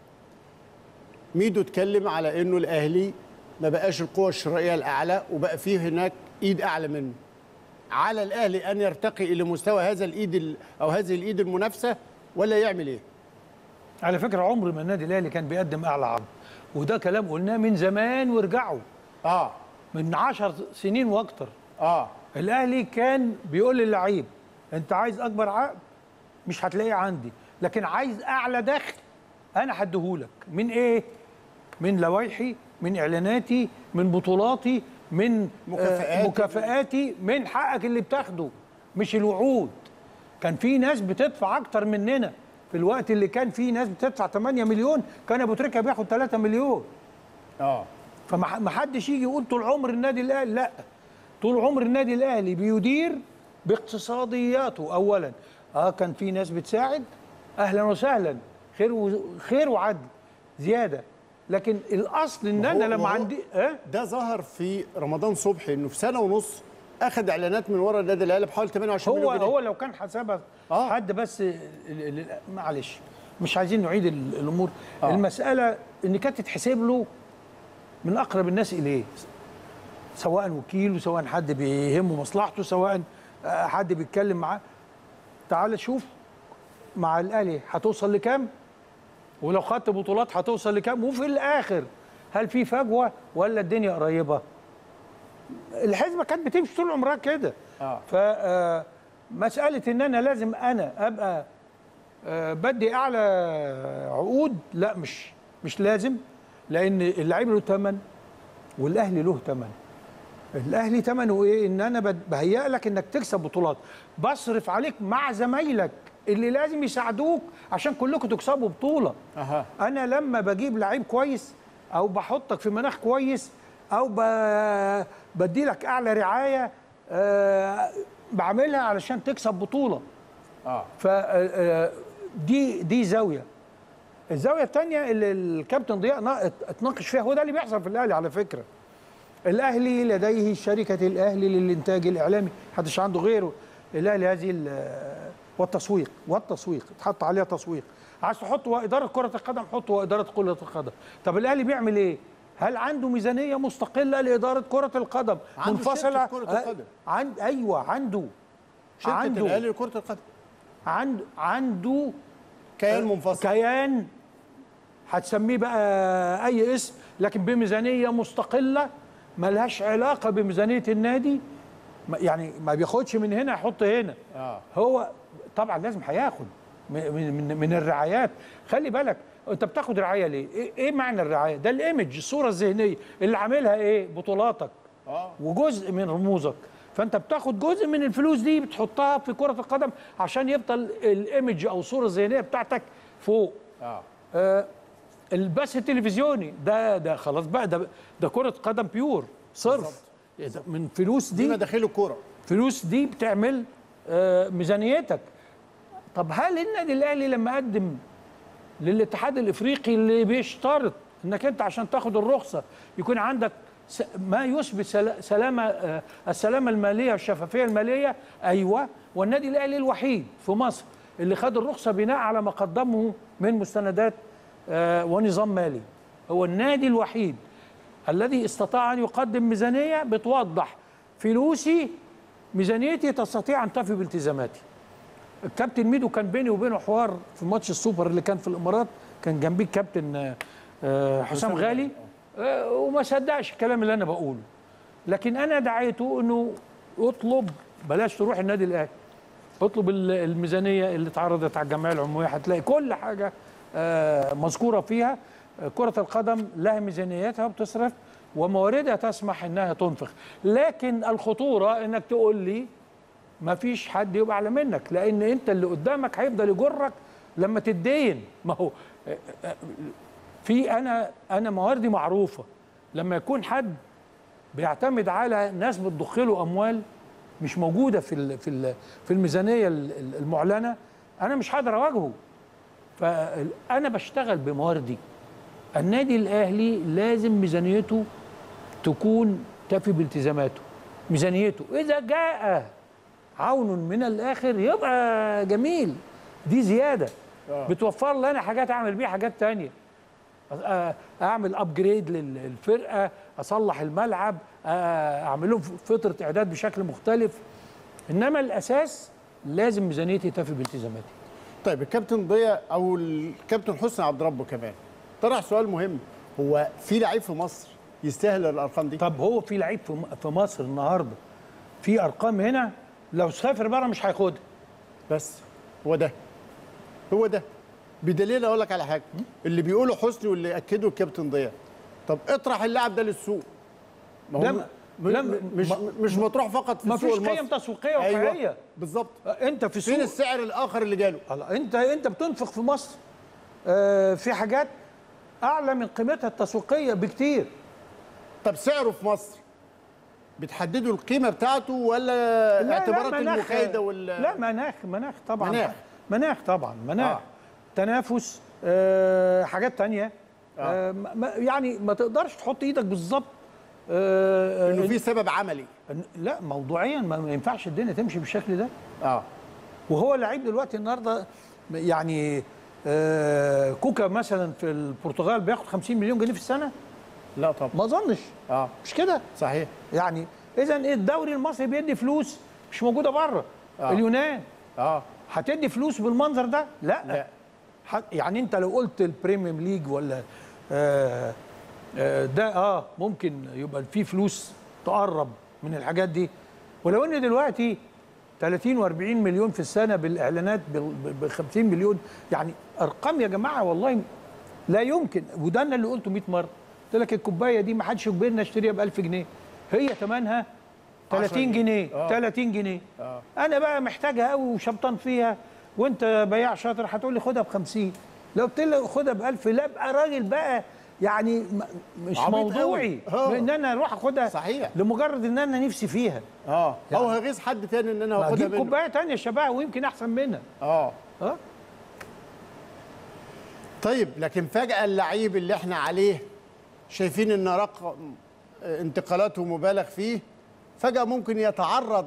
ميدو اتكلم على انه الاهلي ما بقاش القوه الشرائيه الاعلى وبقى فيه هناك ايد اعلى منه على الاهلي ان يرتقي الى مستوى هذا الايد ال- او هذه الايد المنافسه ولا يعمل ايه
على فكره عمر ما النادي الاهلي كان بيقدم اعلى عرض وده كلام قلناه من زمان وارجعوا
اه
من عشر سنين واكتر
اه
الاهلي كان بيقول للعيب انت عايز اكبر عقد مش هتلاقيه عندي لكن عايز اعلى دخل انا هديهولك من ايه من لوائحي من اعلاناتي من بطولاتي من
مكافآتي.
آه مكافآتي من حقك اللي بتاخده مش الوعود كان في ناس بتدفع اكتر مننا في الوقت اللي كان في ناس بتدفع 8 مليون كان ابو تريكه بياخد 3 مليون
اه
فما حدش يجي يقول طول عمر النادي الاهلي لا طول عمر النادي الاهلي بيدير باقتصادياته اولا اه كان في ناس بتساعد اهلا وسهلا خير و... خير وعدل زياده لكن الاصل ان انا
وهو-
لما
وهو-
عندي اه
ده ظهر في رمضان صبحي انه في سنه ونص اخذ اعلانات من ورا النادي الاهلي بحوالي 28
هو
مليون جنيه
هو لو كان حسبها
آه.
حد بس ال- ال- ال- معلش مش عايزين نعيد ال- الامور آه. المساله ان كانت تتحسب له من اقرب الناس اليه سواء وكيل وسواء حد بيهمه مصلحته سواء آه، حد بيتكلم معاه تعال شوف مع الاهلي هتوصل لكام ولو خدت بطولات هتوصل لكام وفي الاخر هل في فجوه ولا الدنيا قريبه الحزبه كانت بتمشي طول عمرها كده
آه.
ف آه، مساله ان انا لازم انا ابقى آه، بدي اعلى عقود لا مش مش لازم لان اللعيب له ثمن والاهلي له ثمن الاهلي ثمنه ايه ان انا بد- بهيئ لك انك تكسب بطولات بصرف عليك مع زمايلك اللي لازم يساعدوك عشان كلكم تكسبوا بطوله
اها
انا لما بجيب لعيب كويس او بحطك في مناخ كويس او ب- بدي لك اعلى رعايه آه، بعملها علشان تكسب بطوله
اه
ف آه، دي دي زاويه الزاويه الثانيه اللي الكابتن ضياء نا- ات- اتناقش فيها هو ده اللي بيحصل في الاهلي على فكره الاهلي لديه شركه الاهلي للانتاج الاعلامي محدش عنده غيره الاهلي هذه ال- والتسويق والتسويق اتحط عليها تسويق عايز تحط اداره كره القدم حطه اداره كره القدم طب الاهلي بيعمل ايه هل عنده ميزانيه مستقله لاداره كره القدم
عنده
منفصله
شركة كرة
آه،
القدم.
عند ايوه عنده
شركه
عنده
الاهلي لكره القدم
عنده عنده
كيان منفصل
كيان هتسميه بقى اي اسم لكن بميزانيه مستقله ملهاش علاقه بميزانيه النادي ما- يعني ما بياخدش من هنا يحط هنا
اه
هو طبعا لازم هياخد من من من الرعايات خلي بالك انت بتاخد رعايه ليه؟ ايه, إيه معنى الرعايه؟ ده الايمج الصوره الذهنيه اللي عاملها ايه؟ بطولاتك
اه
وجزء من رموزك فانت بتاخد جزء من الفلوس دي بتحطها في كره القدم عشان يفضل الايمج او الصوره الذهنيه بتاعتك فوق
اه
آه البث التلفزيوني ده ده خلاص بقى ده ده كره قدم بيور صرف ده من فلوس
دي
دي
مداخيل الكوره
فلوس دي بتعمل آه ميزانيتك طب هل النادي الاهلي لما قدم للاتحاد الافريقي اللي بيشترط انك انت عشان تاخد الرخصه يكون عندك س- ما يثبت سلا- سلامه آه، السلامه الماليه والشفافيه الماليه ايوه والنادي الاهلي الوحيد في مصر اللي خد الرخصه بناء على ما قدمه من مستندات آه، ونظام مالي هو النادي الوحيد الذي استطاع ان يقدم ميزانيه بتوضح فلوسي ميزانيتي تستطيع ان تفي بالتزاماتي الكابتن ميدو كان بيني وبينه حوار في ماتش السوبر اللي كان في الامارات كان جنبيه الكابتن آه، آه، حسام غالي آه، وما صدقش الكلام اللي انا بقوله لكن انا دعيته انه اطلب بلاش تروح النادي الاهلي اطلب ال- الميزانيه اللي اتعرضت على الجمعيه العموميه هتلاقي كل حاجه آه، مذكوره فيها آه، كره القدم لها ميزانيتها بتصرف ومواردها تسمح انها تنفق لكن الخطوره انك تقول لي ما فيش حد يبقى اعلى منك لان انت اللي قدامك هيفضل يجرك لما تتدين ما هو آه، آه، في انا انا مواردي معروفه لما يكون حد بيعتمد على ناس بتضخ له اموال مش موجوده في ال- في ال- في الميزانيه ال- ال- المعلنه انا مش هقدر اواجهه فانا بشتغل بمواردي النادي الاهلي لازم ميزانيته تكون تفي بالتزاماته ميزانيته اذا جاء عون من الاخر يبقى جميل دي زياده
آه.
بتوفر لي انا حاجات اعمل بيها حاجات تانية أ- اعمل ابجريد للفرقه اصلح الملعب أ- اعمل لهم فتره اعداد بشكل مختلف انما الاساس لازم ميزانيتي تفي بالتزاماتي
طيب الكابتن ضياء او الكابتن حسني عبد ربه كمان طرح سؤال مهم هو في لعيب في مصر يستاهل الارقام دي
طب هو في لعيب في م- في مصر النهارده في ارقام هنا لو سافر بره مش هياخدها
بس هو ده هو ده بدليل اقول لك على حاجه اللي بيقوله حسني واللي اكده الكابتن ضياء طب اطرح اللاعب ده للسوق ما هو
لما-
م-
لما-
م- مش
ما-
مش مطروح فقط في
ما
السوق
فيش
المصري
قيم تسويقيه واقعيه
أيوة بالظبط
انت في
فين
سوق
السعر الاخر اللي جاله
الله انت انت بتنفق في مصر آه، في حاجات اعلى من قيمتها التسويقيه بكتير
طب سعره في مصر بتحددوا القيمه بتاعته ولا
لا، لا،
اعتبارات
مناخ-
المكايده وال
لا مناخ مناخ طبعا
مناخ.
مناخ طبعا مناخ
آه.
آه. تنافس آه حاجات تانية آه. ما يعني ما تقدرش تحط ايدك بالظبط آه
انه
آه،
في سبب عملي
لا موضوعيا ما ما ينفعش الدنيا تمشي بالشكل ده
اه
وهو لعيب دلوقتي النهارده يعني آه كوكا مثلا في البرتغال بياخد 50 مليون جنيه في السنه
لا طبعا
ما اظنش
اه
مش كده
صحيح
يعني اذا الدوري المصري بيدي فلوس مش موجوده بره
آه.
اليونان
اه
هتدي فلوس بالمنظر ده لا,
لا.
ح- يعني انت لو قلت البريميوم ليج ولا آه آه ده اه ممكن يبقى فيه فلوس تقرب من الحاجات دي ولو ان دلوقتي 30 و40 مليون في السنه بالاعلانات ب 50 مليون يعني ارقام يا جماعه والله لا يمكن وده انا اللي قلته 100 مره قلت لك الكوبايه دي ما حدش يجبرنا اشتريها ب 1000 جنيه هي ثمنها 30 جنيه
آه.
30 جنيه
آه.
انا بقى محتاجها قوي وشبطان فيها وانت بياع شاطر هتقول لي خدها ب 50 لو قلت لي خدها ب 1000 لا ابقى راجل بقى يعني م- مش
عبيط
موضوعي
قوي. آه.
ان انا اروح اخدها
صحيح.
لمجرد ان انا نفسي فيها
اه
يعني-
او هغيظ حد تاني ان انا
ما
هاخدها
اجيب
منه
كوبايه تانية شبهها ويمكن احسن منها
اه
اه
طيب لكن فجأة اللعيب اللي احنا عليه شايفين ان رقم انتقالاته مبالغ فيه فجأة ممكن يتعرض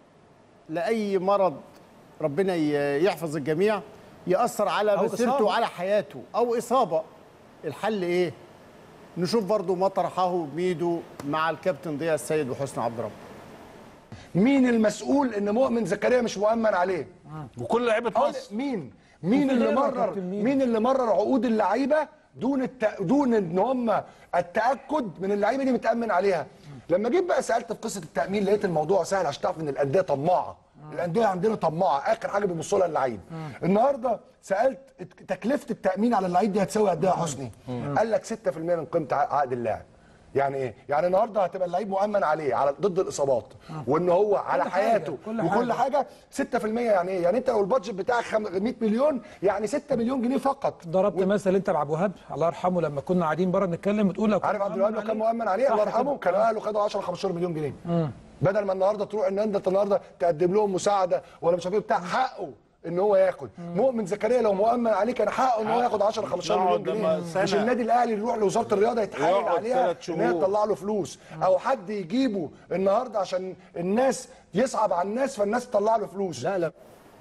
لأي مرض ربنا ي- يحفظ الجميع يأثر على
أو
مسيرته
إصابة.
وعلى حياته أو إصابة الحل إيه؟ نشوف برضو ما طرحه ميدو مع الكابتن ضياء السيد وحسني عبد ربه
مين المسؤول ان مؤمن زكريا مش مؤمن عليه
وكل لعيبه
آه،
مصر
مين مين
وفي
اللي
غيره يا
مرر
كابتن ميدو.
مين اللي مرر عقود اللعيبه دون الت... دون ان هم التاكد من اللعيبه دي متامن عليها لما جيت بقى سالت في قصه التامين لقيت الموضوع سهل عشان تعرف ان الانديه طماعه الانديه عندنا طماعه اخر حاجه بيبصوا لها اللعيب النهارده سالت تكلفه التامين على اللعيب دي هتساوي قد ايه يا حسني قال لك 6% من قيمه عقد اللاعب يعني ايه؟ يعني النهارده هتبقى اللعيب مؤمن عليه على ضد الاصابات وان هو على
كل حاجة،
حياته
كل
وكل
حاجة.
حاجه 6% يعني ايه؟ يعني انت لو البادجت بتاعك خم- 100 مليون يعني 6 مليون جنيه فقط
ضربت مثل انت بعبد الوهاب الله يرحمه لما كنا قاعدين بره نتكلم بتقول لو كان
عارف عبد الوهاب لو كان مؤمن عليه
صح
الله يرحمه
كده.
كانوا اهله خدوا 10 15 مليون جنيه بدل ما النهارده تروح ان انت النهارده تقدم لهم مساعده ولا مش عارف ايه بتاع حقه ان هو ياخد مؤمن زكريا لو مؤمن عليه كان حقه ان هو ياخد 10 15 مليون
يقعد لما
جنيه
سنة.
مش النادي الاهلي يروح لوزاره الرياضه يتحايل
يقعد
عليها
ثلاث
ان هي
شهور.
تطلع له فلوس او حد يجيبه النهارده عشان الناس يصعب على الناس فالناس تطلع له فلوس
لا لا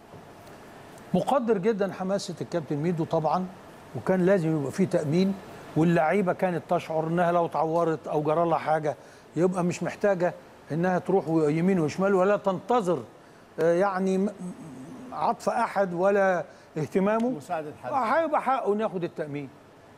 مقدر جدا حماسه الكابتن ميدو طبعا وكان لازم يبقى فيه تامين واللعيبه كانت تشعر انها لو اتعورت او جرى لها حاجه يبقى مش محتاجه انها تروح يمين وشمال ولا تنتظر آه، يعني م- م- عطف احد ولا اهتمامه
مساعدة حد.
آه، هيبقى حقه انه ياخد التامين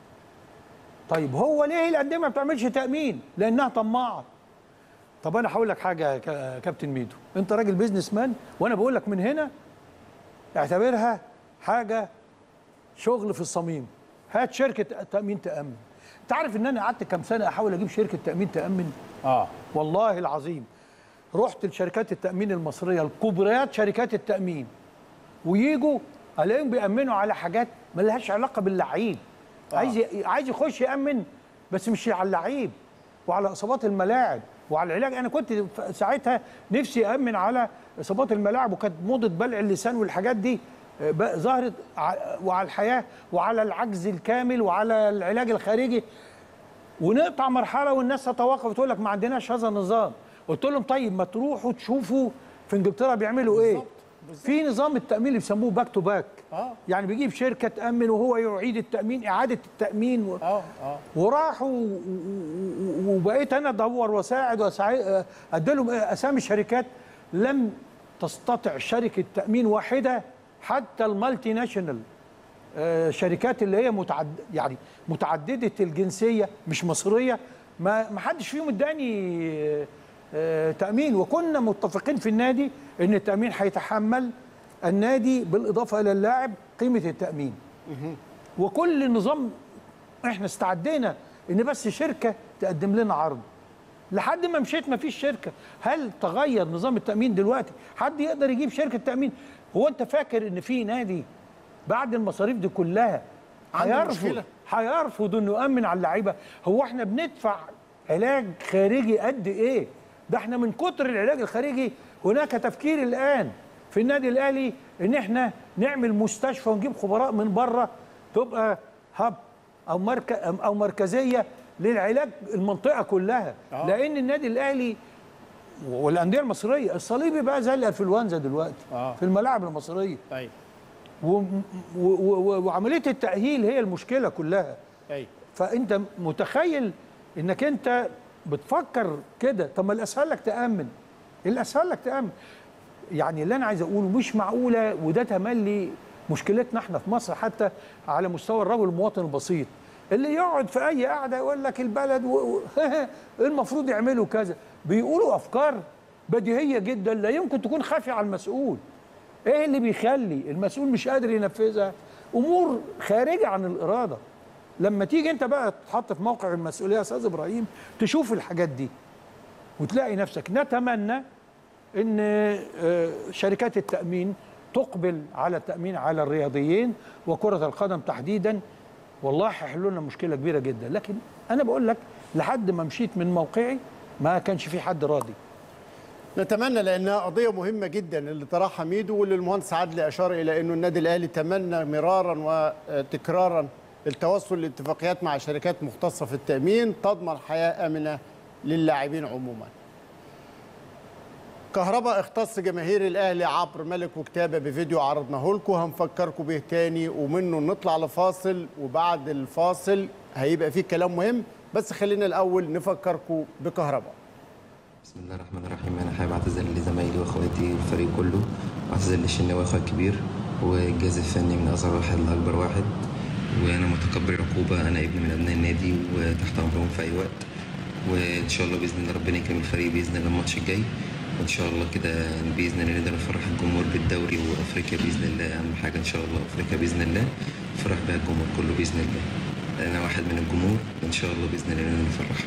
طيب هو ليه الانديه ما بتعملش تامين لانها طماعه طب انا هقول لك حاجه يا كا- كابتن ميدو انت راجل بيزنس مان وانا بقول لك من هنا اعتبرها حاجه شغل في الصميم هات شركه تامين تامن انت عارف ان انا قعدت كام سنه احاول اجيب شركه تامين تامن
اه
والله العظيم رحت لشركات التامين المصريه الكبريات شركات التامين ويجوا الاقيهم بيامنوا على حاجات ما لهاش علاقه باللعيب عايز ي- عايز يخش يامن بس مش على اللعيب وعلى اصابات الملاعب وعلى العلاج انا كنت ف- ساعتها نفسي امن على اصابات الملاعب وكانت موضه بلع اللسان والحاجات دي آه، بقى ظهرت ع- وعلى الحياه وعلى العجز الكامل وعلى العلاج الخارجي ونقطع مرحله والناس تتوقف وتقول لك ما عندناش هذا النظام قلت لهم طيب ما تروحوا تشوفوا في انجلترا بيعملوا ايه في نظام التامين اللي بيسموه باك تو باك
اه
يعني بيجيب شركه تامن وهو يعيد التامين اعاده التامين و...
اه اه
وراحوا و- و- وبقيت انا ادور واساعد واساعد ادي لهم اسامي شركات لم تستطع شركه تامين واحده حتى المالتي ناشونال آه، شركات اللي هي متعد يعني متعدده الجنسيه مش مصريه ما ما حدش فيهم اداني آه، آه، تامين وكنا متفقين في النادي ان التامين هيتحمل النادي بالاضافه الى اللاعب قيمه التامين وكل نظام احنا استعدينا ان بس شركه تقدم لنا عرض لحد ما مشيت ما فيش شركه هل تغير نظام التامين دلوقتي حد يقدر يجيب شركه تامين هو انت فاكر ان في نادي بعد المصاريف دي كلها
عنده
هيرفض
مشكلة.
هيرفض انه يامن على اللعيبه هو احنا بندفع علاج خارجي قد ايه ده احنا من كتر العلاج الخارجي هناك تفكير الان في النادي الاهلي ان احنا نعمل مستشفى ونجيب خبراء من بره تبقى هب او مركز او مركزيه للعلاج المنطقه كلها
آه.
لان النادي الاهلي والانديه المصريه الصليبي بقى زي الانفلونزا دلوقتي
آه.
في الملاعب المصريه
ايوه
و و و وعمليه التاهيل هي المشكله كلها
ايوه
فانت متخيل انك انت بتفكر كده طب ما الاسهل لك تامن الاسهل لك تامن يعني اللي انا عايز اقوله مش معقوله وده تملي مشكلتنا احنا في مصر حتى على مستوى الرجل المواطن البسيط اللي يقعد في اي قعده يقول لك البلد و... و... المفروض يعملوا كذا بيقولوا افكار بديهيه جدا لا يمكن تكون خافيه على المسؤول ايه اللي بيخلي المسؤول مش قادر ينفذها امور خارجه عن الاراده لما تيجي انت بقى تتحط في موقع المسؤوليه يا استاذ ابراهيم تشوف الحاجات دي وتلاقي نفسك نتمنى ان آه، شركات التامين تقبل على التامين على الرياضيين وكره القدم تحديدا والله هيحلوا لنا مشكله كبيره جدا لكن انا بقول لك لحد ما مشيت من موقعي ما كانش في حد راضي
نتمنى لانها قضيه مهمه جدا اللي طرحها ميدو واللي المهندس عدلي اشار الى انه النادي الاهلي تمنى مرارا وتكرارا التوصل لاتفاقيات مع شركات مختصه في التامين تضمن حياه امنه للاعبين عموما. كهرباء اختص جماهير الاهلي عبر ملك وكتابه بفيديو عرضناه لكم هنفكركم به تاني ومنه نطلع لفاصل وبعد الفاصل هيبقى فيه كلام مهم بس خلينا الاول نفكركم بكهرباء.
بسم الله الرحمن الرحيم انا حابب اعتذر لزمايلي واخواتي والفريق كله واعتذر للشناوي اخويا الكبير والجهاز الفني من اصغر واحد لاكبر واحد وانا متقبل العقوبه انا ابن من ابناء النادي وتحت امرهم في اي وقت وان شاء الله باذن الله ربنا يكرم الفريق باذن الله الماتش الجاي وان شاء الله كده باذن الله نقدر نفرح الجمهور بالدوري وافريقيا باذن الله اهم حاجه ان شاء الله افريقيا باذن الله نفرح بها الجمهور كله باذن الله انا واحد من الجمهور ان شاء الله باذن الله نقدر نفرح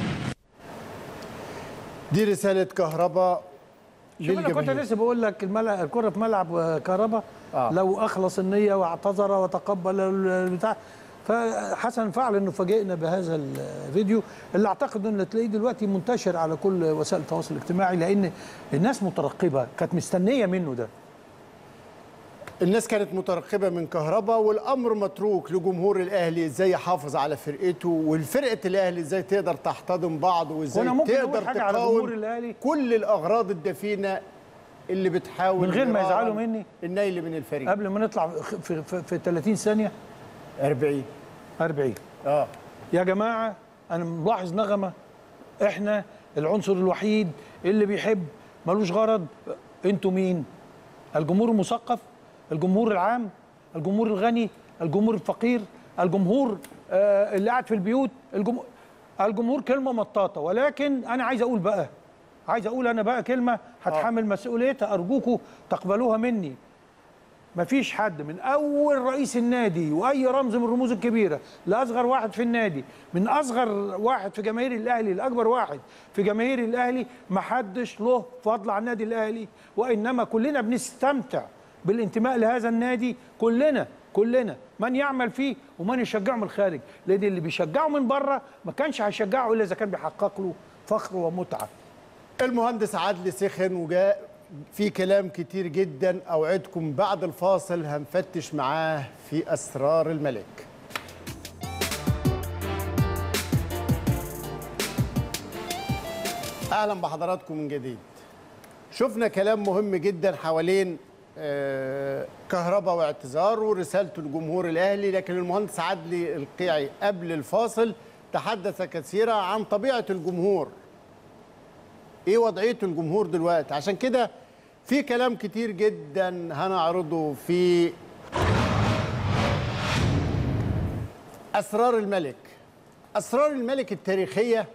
دي رساله كهرباء
شوف انا كنت
للجماهير.
لسه بقول لك الملعب الكره في ملعب كهرباء
آه.
لو اخلص النيه واعتذر وتقبل البتاع فحسن فعل انه فاجئنا بهذا الفيديو اللي اعتقد انه تلاقيه دلوقتي منتشر على كل وسائل التواصل الاجتماعي لان الناس مترقبه كانت مستنيه منه ده
الناس كانت مترقبه من كهرباء والامر متروك لجمهور الاهلي ازاي يحافظ على فرقته والفرقه الاهلي ازاي تقدر تحتضن بعض وازاي
وأنا ممكن
تقدر
أقول حاجة على
تقاوم
جمهور الأهلي؟
كل الاغراض الدفينه اللي بتحاول
من غير ما
مرارا
يزعلوا مني
النيل من الفريق
قبل ما نطلع في, في, في 30 ثانيه
40
40
اه
يا جماعه انا ملاحظ نغمه احنا العنصر الوحيد اللي بيحب ملوش غرض انتوا مين الجمهور المثقف الجمهور العام الجمهور الغني الجمهور الفقير الجمهور آه اللي قاعد في البيوت الجمهور الجمهور كلمه مطاطه ولكن انا عايز اقول بقى عايز اقول انا بقى كلمه هتحمل مسؤوليتها ارجوكم تقبلوها مني مفيش حد من اول رئيس النادي واي رمز من الرموز الكبيره لاصغر واحد في النادي من اصغر واحد في جماهير الاهلي لاكبر واحد في جماهير الاهلي محدش له فضل على النادي الاهلي وانما كلنا بنستمتع بالانتماء لهذا النادي كلنا كلنا من يعمل فيه ومن يشجعه من الخارج لان اللي بيشجعه من بره ما كانش هيشجعه الا اذا كان بيحقق له فخر ومتعه
المهندس عدلي سخن وجاء في كلام كتير جدا اوعدكم بعد الفاصل هنفتش معاه في اسرار الملك اهلا بحضراتكم من جديد شفنا كلام مهم جدا حوالين آه، كهرباء واعتذاره ورسالته لجمهور الاهلي لكن المهندس عدلي القيعي قبل الفاصل تحدث كثيرا عن طبيعه الجمهور ايه وضعيه الجمهور دلوقتي عشان كده في كلام كتير جدا هنعرضه في اسرار الملك اسرار الملك التاريخيه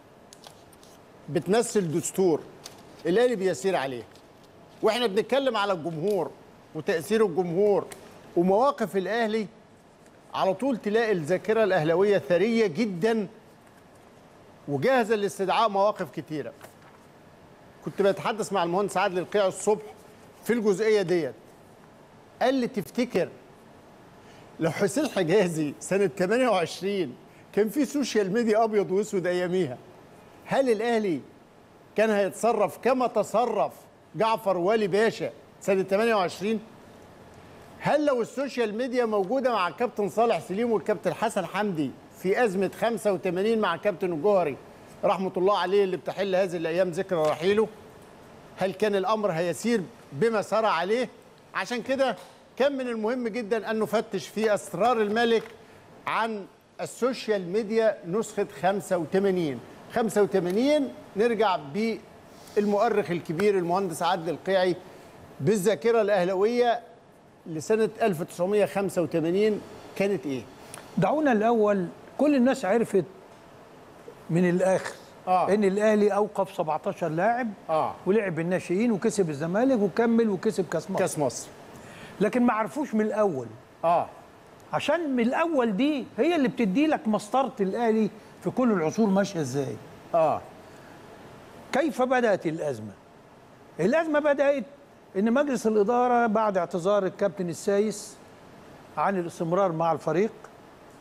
بتمثل دستور الاهلي بيسير عليه واحنا بنتكلم على الجمهور وتاثير الجمهور ومواقف الاهلي على طول تلاقي الذاكره الاهلاويه ثريه جدا وجاهزه لاستدعاء مواقف كتيره كنت بتحدث مع المهندس عادل القيع الصبح في الجزئيه ديت قال لي تفتكر لو حسين حجازي سنه 28 كان في سوشيال ميديا ابيض واسود اياميها هل الاهلي كان هيتصرف كما تصرف جعفر والي باشا سنه 28 هل لو السوشيال ميديا موجوده مع الكابتن صالح سليم والكابتن حسن حمدي في ازمه 85 مع الكابتن الجوهري رحمه الله عليه اللي بتحل هذه الايام ذكرى رحيله هل كان الامر هيسير بما سار عليه عشان كده كان من المهم جدا ان نفتش في اسرار الملك عن السوشيال ميديا نسخه 85 85 نرجع بالمؤرخ الكبير المهندس عادل القيعي بالذاكره الاهلاويه لسنه 1985 كانت ايه؟
دعونا الاول كل الناس عرفت من الاخر آه. ان الاهلي اوقف 17 لاعب
آه.
ولعب بالناشئين وكسب الزمالك وكمل وكسب كاس مصر
كاس مصر
لكن ما عرفوش من الاول
اه
عشان من الاول دي هي اللي بتدي لك مسطره الاهلي في كل العصور ماشيه ازاي
اه
كيف بدات الازمه الازمه بدات ان مجلس الاداره بعد اعتذار الكابتن السايس عن الاستمرار مع الفريق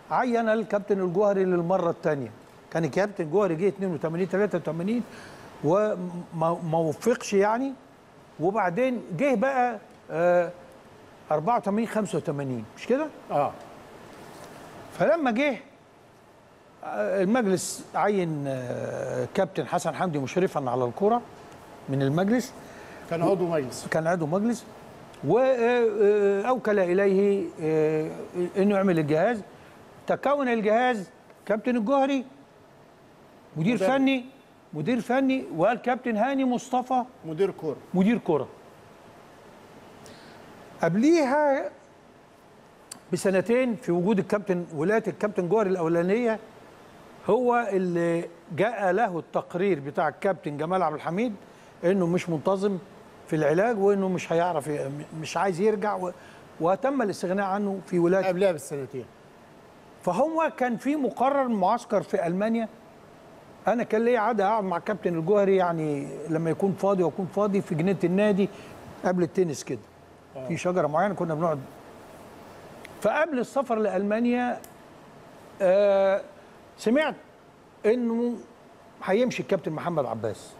عين الكابتن الجوهري للمره الثانيه كان الكابتن الجوهري جه 82 83 وما ما وفقش يعني وبعدين جه بقى آه 84 85 مش كده؟
اه
فلما جه آه، المجلس عين آه، كابتن حسن حمدي مشرفا على الكرة من المجلس
كان عضو مجلس
كان عضو مجلس واوكل اليه آه، انه يعمل الجهاز تكون الجهاز كابتن الجوهري مدير
مدرب.
فني مدير فني والكابتن هاني مصطفى
مدير كوره
مدير كرة قبليها بسنتين في وجود الكابتن ولايه الكابتن جوهري الاولانيه هو اللي جاء له التقرير بتاع الكابتن جمال عبد الحميد انه مش منتظم في العلاج وانه مش هيعرف ي- مش عايز يرجع و- وتم الاستغناء عنه في ولايه
قبلها بالسنتين
فهو كان في مقرر معسكر في المانيا انا كان ليا عاده اقعد مع الكابتن الجوهري يعني لما يكون فاضي واكون فاضي في جنينه النادي قبل التنس كده في شجره معينه كنا بنقعد فقبل السفر لالمانيا آه سمعت انه هيمشي الكابتن محمد عباس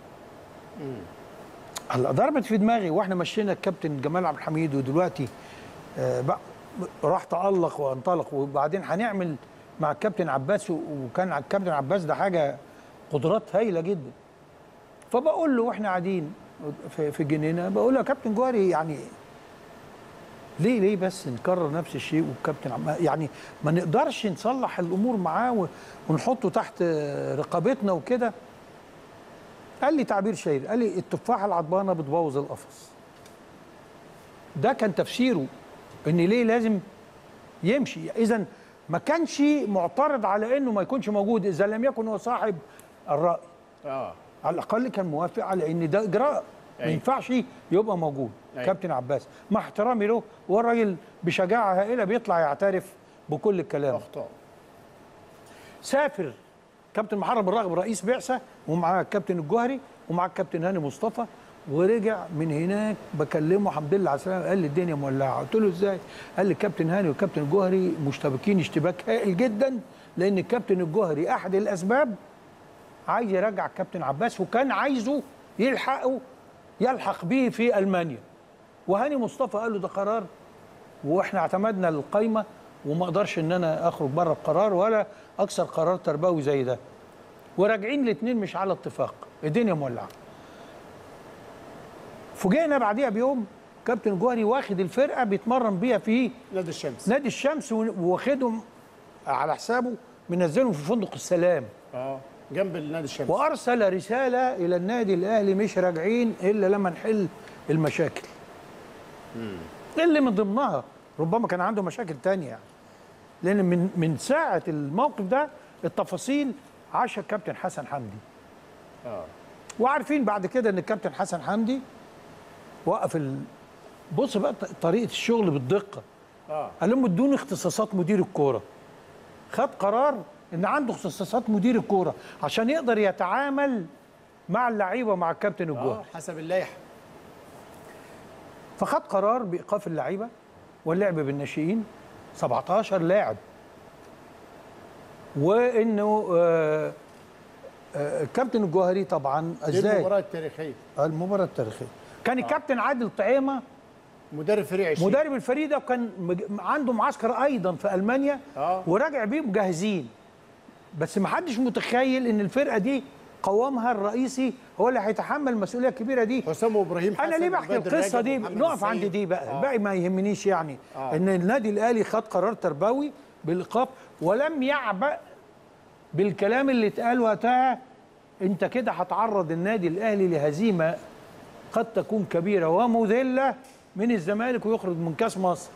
هلا ضربت في دماغي واحنا مشينا الكابتن جمال عبد الحميد ودلوقتي آه بقى راح تألق وانطلق وبعدين هنعمل مع الكابتن عباس و- وكان على الكابتن عباس ده حاجه قدرات هايله جدا فبقول له واحنا قاعدين في في الجنينه بقول له يا كابتن جوهري يعني ليه ليه بس نكرر نفس الشيء والكابتن عم يعني ما نقدرش نصلح الامور معاه و- ونحطه تحت رقابتنا وكده قال لي تعبير شهير قال لي التفاحه العضبانه بتبوظ القفص ده كان تفسيره ان ليه لازم يمشي اذا ما كانش معترض على انه ما يكونش موجود اذا لم يكن هو صاحب الراي
اه
على الاقل كان موافق على ان ده اجراء ما
أيوة.
ينفعش يبقى موجود
أيوة.
كابتن عباس مع احترامي له هو الراجل بشجاعه هائله بيطلع يعترف بكل الكلام
اخطاء
سافر كابتن محرم الراغب رئيس بعثه ومعاه الكابتن الجوهري ومعاه الكابتن هاني مصطفى ورجع من هناك بكلمه الحمد لله على السلامه قال لي الدنيا مولعه قلت له ازاي؟ قال لي الكابتن هاني والكابتن الجوهري مشتبكين اشتباك هائل جدا لان الكابتن الجوهري احد الاسباب عايز يرجع الكابتن عباس وكان عايزه يلحقه يلحق به في المانيا وهاني مصطفى قال له ده قرار واحنا اعتمدنا القايمه وما اقدرش ان انا اخرج بره القرار ولا اكسر قرار تربوي زي ده وراجعين الاثنين مش على اتفاق الدنيا مولعه فوجئنا بعديها بيوم كابتن جوهري واخد الفرقه بيتمرن بيها في
نادي الشمس
نادي الشمس واخدهم على حسابه منزلهم في فندق السلام
اه جنب النادي الشمس
وارسل رساله الى النادي الاهلي مش راجعين الا لما نحل المشاكل اللي من ضمنها ربما كان عنده مشاكل تانية يعني لان من من ساعه الموقف ده التفاصيل عاشها الكابتن حسن حمدي
اه
وعارفين بعد كده ان الكابتن حسن حمدي وقف ال... بص بقى ط- طريقه الشغل بالدقه
اه
قال لهم ادوني اختصاصات مدير الكوره خد قرار ان عنده اختصاصات مدير الكوره عشان يقدر يتعامل مع اللعيبه ومع الكابتن الجوهري
اه حسب اللائحه
فخد قرار بايقاف اللعيبه واللعب بالناشئين 17 لاعب وانه آه، آه، الكابتن الجوهري طبعا
دي
ازاي
المباراه التاريخيه
المباراه التاريخيه كان الكابتن عادل طعيمه
مدرب فريق 20
مدرب الفريق ده وكان مج- عنده معسكر ايضا في المانيا
آه.
وراجع بيه مجهزين بس ما حدش متخيل ان الفرقه دي قوامها الرئيسي هو اللي هيتحمل المسؤوليه الكبيره دي
حسام وابراهيم
انا
حسن
ليه بحكي
وبدر
القصه
رجب
دي
ومحمد
نقف
السيد.
عند دي بقى
آه.
الباقي ما يهمنيش يعني
آه.
ان النادي الاهلي خد قرار تربوي بالايقاف ولم يعبأ بالكلام اللي اتقال وقتها انت كده هتعرض النادي الاهلي لهزيمه قد تكون كبيره ومذله من الزمالك ويخرج من كاس مصر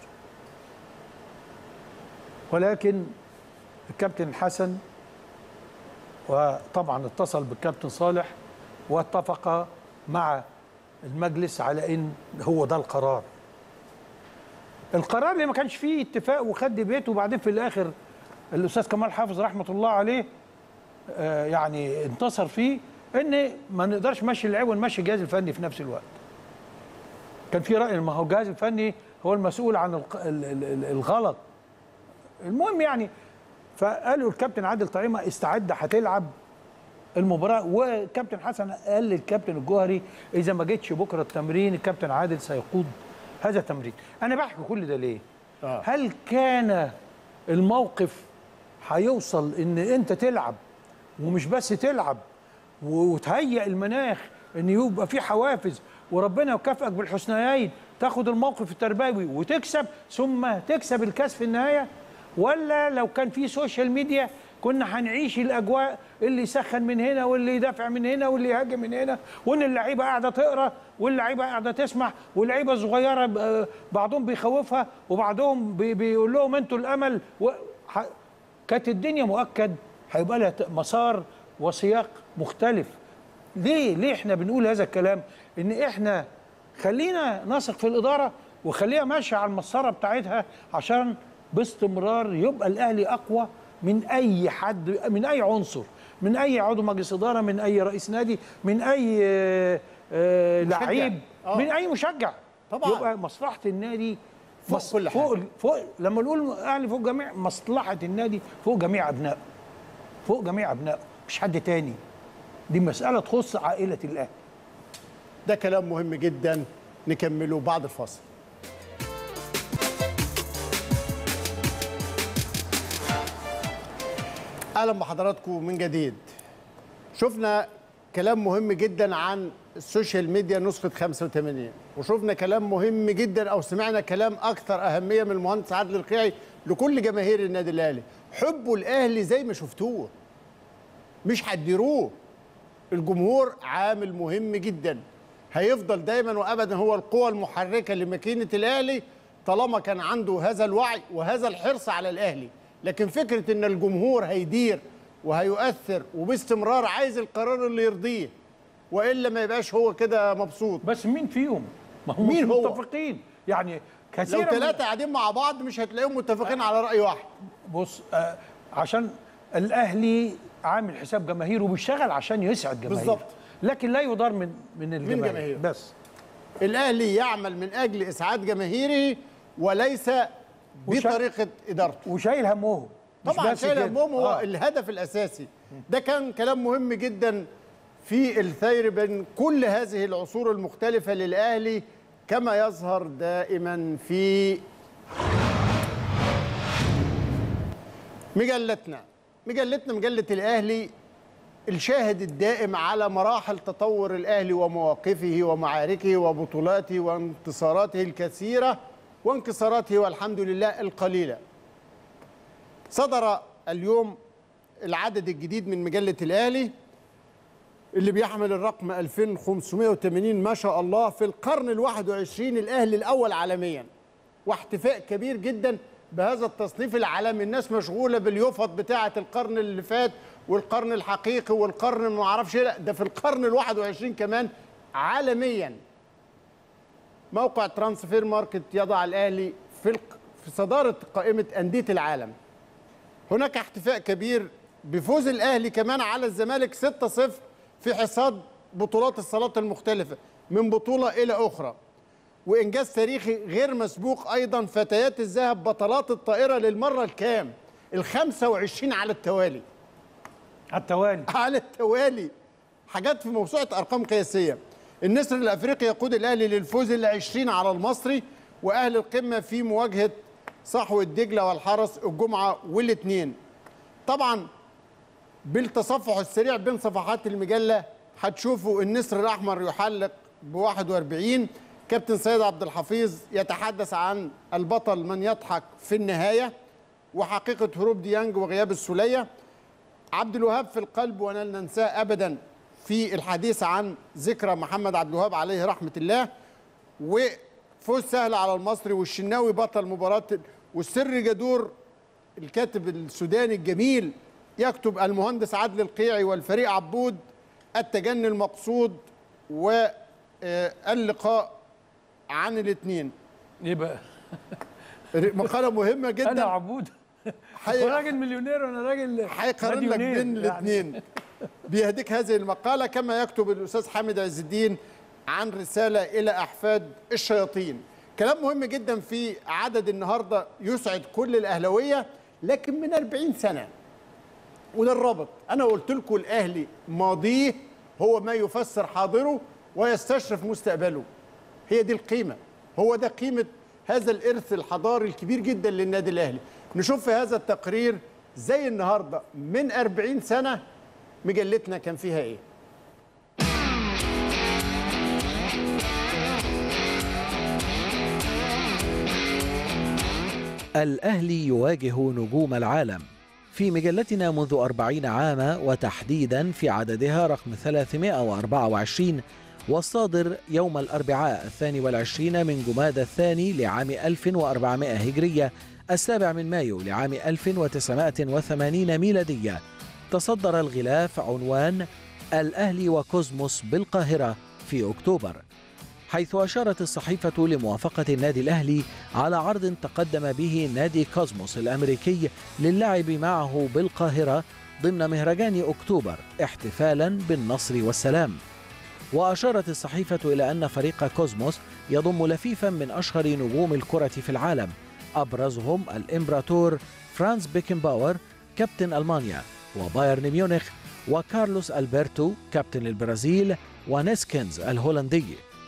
ولكن الكابتن حسن وطبعا اتصل بالكابتن صالح واتفق مع المجلس على ان هو ده القرار القرار اللي ما كانش فيه اتفاق وخد بيته وبعدين في الاخر الاستاذ كمال حافظ رحمه الله عليه آه، يعني انتصر فيه ان ما نقدرش نمشي اللعيبه ونمشي الجهاز الفني في نفس الوقت كان في راي ما هو الجهاز الفني هو المسؤول عن الق- ال- ال- ال- الغلط المهم يعني فقالوا الكابتن عادل طعيمه استعد هتلعب المباراه وكابتن حسن قال للكابتن الجوهري اذا ما جيتش بكره التمرين الكابتن عادل سيقود هذا التمرين انا بحكي كل ده ليه
آه.
هل كان الموقف هيوصل ان انت تلعب ومش بس تلعب وتهيئ المناخ ان يبقى في حوافز وربنا يكافئك بالحسنيين تاخد الموقف التربوي وتكسب ثم تكسب الكاس في النهايه ولا لو كان في سوشيال ميديا كنا هنعيش الاجواء اللي يسخن من هنا واللي يدافع من هنا واللي يهاجم من هنا وان اللعيبه قاعده تقرا واللعيبه قاعده تسمع واللعيبه الصغيره ب- بعضهم بيخوفها وبعضهم بي- بيقول لهم انتوا الامل و... ح... كانت الدنيا مؤكد هيبقى لها ت- مسار وسياق مختلف ليه ليه احنا بنقول هذا الكلام ان احنا خلينا نثق في الاداره وخليها ماشيه على المسطره بتاعتها عشان باستمرار يبقى الاهلي اقوى من اي حد من اي عنصر من اي عضو مجلس اداره من اي رئيس نادي من اي آه، آه،
مشجع.
لعيب
آه.
من اي مشجع
طبعاً.
يبقى مصلحه النادي
فوق
مص-
كل حاجة.
فوق فوق لما نقول اهلي فوق جميع مصلحه النادي فوق جميع ابنائه فوق جميع ابنائه مش حد تاني دي مساله تخص عائله الاهلي
ده كلام مهم جدا نكمله بعد الفاصل اهلا بحضراتكم من جديد شفنا كلام مهم جدا عن السوشيال ميديا نسخه 85 وشفنا كلام مهم جدا او سمعنا كلام اكثر اهميه من المهندس عادل القيعي لكل جماهير النادي الاهلي حبوا الاهلي زي ما شفتوه مش هتديروه الجمهور عامل مهم جدا هيفضل دايما وابدا هو القوة المحركة لماكينة الاهلي طالما كان عنده هذا الوعي وهذا الحرص على الاهلي لكن فكرة ان الجمهور هيدير وهيؤثر وباستمرار عايز القرار اللي يرضيه والا ما يبقاش هو كده مبسوط
بس مين فيهم ما هم
مين
مش
هو
متفقين يعني كثيرا
لو
من-
ثلاثة قاعدين مع بعض مش هتلاقيهم متفقين على رأي واحد
بص آه عشان الاهلي عامل حساب جماهيره وبيشتغل عشان يسعد جماهيره
بالظبط.
لكن لا يضار من من الجماهير
جماهير.
بس
الاهلي يعمل من اجل اسعاد جماهيره وليس بطريقة ادارته
وشايل همهم مش
طبعا
بس
شايل
كده.
همهم هو
آه.
الهدف الاساسي ده كان كلام مهم جدا في الثير بين كل هذه العصور المختلفه للاهلي كما يظهر دائما في مجلتنا مجلتنا مجله الاهلي الشاهد الدائم على مراحل تطور الاهلي ومواقفه ومعاركه وبطولاته وانتصاراته الكثيره وانكساراته والحمد لله القليله صدر اليوم العدد الجديد من مجلة الأهلي اللي بيحمل الرقم 2580 ما شاء الله في القرن الواحد وعشرين الأهلي الأول عالميا واحتفاء كبير جدا بهذا التصنيف العالمي الناس مشغولة باليفط بتاعة القرن اللي فات والقرن الحقيقي والقرن ما اعرفش إيه. لا ده في القرن الواحد وعشرين كمان عالميا موقع ترانسفير ماركت يضع الأهلي في الق- في صدارة قائمة أندية العالم هناك احتفاء كبير بفوز الاهلي كمان على الزمالك 6-0 في حصاد بطولات الصالات المختلفه من بطوله الى اخرى وانجاز تاريخي غير مسبوق ايضا فتيات الذهب بطلات الطائره للمره الكام ال 25 على التوالي
على التوالي
على التوالي حاجات في موسوعه ارقام قياسيه النسر الافريقي يقود الاهلي للفوز ال 20 على المصري واهل القمه في مواجهه صحوه دجله والحرس الجمعه والاثنين طبعا بالتصفح السريع بين صفحات المجله هتشوفوا النسر الاحمر يحلق ب 41 كابتن سيد عبد الحفيظ يتحدث عن البطل من يضحك في النهايه وحقيقه هروب ديانج وغياب السوليه عبد الوهاب في القلب ولن ننساه ابدا في الحديث عن ذكرى محمد عبد الوهاب عليه رحمه الله وفوز سهل على المصري والشناوي بطل مباراه والسر جدور الكاتب السوداني الجميل يكتب المهندس عادل القيعي والفريق عبود التجني المقصود واللقاء عن الاثنين
ايه بقى
مقاله مهمه جدا
انا عبود
حي-
هو راجل مليونير وانا راجل
هيقارن لك
مديونير
بين
يعني.
الاثنين بيهديك هذه المقاله كما يكتب الاستاذ حامد عز الدين عن رساله الى احفاد الشياطين كلام مهم جدا في عدد النهارده يسعد كل الاهلاويه لكن من 40 سنه وده الرابط انا قلت لكم الاهلي ماضيه هو ما يفسر حاضره ويستشرف مستقبله هي دي القيمه هو ده قيمه هذا الارث الحضاري الكبير جدا للنادي الاهلي نشوف في هذا التقرير زي النهارده من 40 سنه مجلتنا كان فيها ايه
الأهلي يواجه نجوم العالم في مجلتنا منذ أربعين عاما وتحديدا في عددها رقم 324 والصادر يوم الأربعاء الثاني والعشرين من جماد الثاني لعام 1400 هجرية السابع من مايو لعام 1980 ميلادية تصدر الغلاف عنوان الأهلي وكوزموس بالقاهرة في أكتوبر حيث أشارت الصحيفة لموافقة النادي الأهلي على عرض تقدم به نادي كوزموس الأمريكي للعب معه بالقاهرة ضمن مهرجان أكتوبر احتفالا بالنصر والسلام وأشارت الصحيفة إلى أن فريق كوزموس يضم لفيفا من أشهر نجوم الكرة في العالم أبرزهم الإمبراطور فرانز بيكنباور كابتن ألمانيا وبايرن ميونخ وكارلوس ألبرتو كابتن البرازيل ونيسكنز الهولندي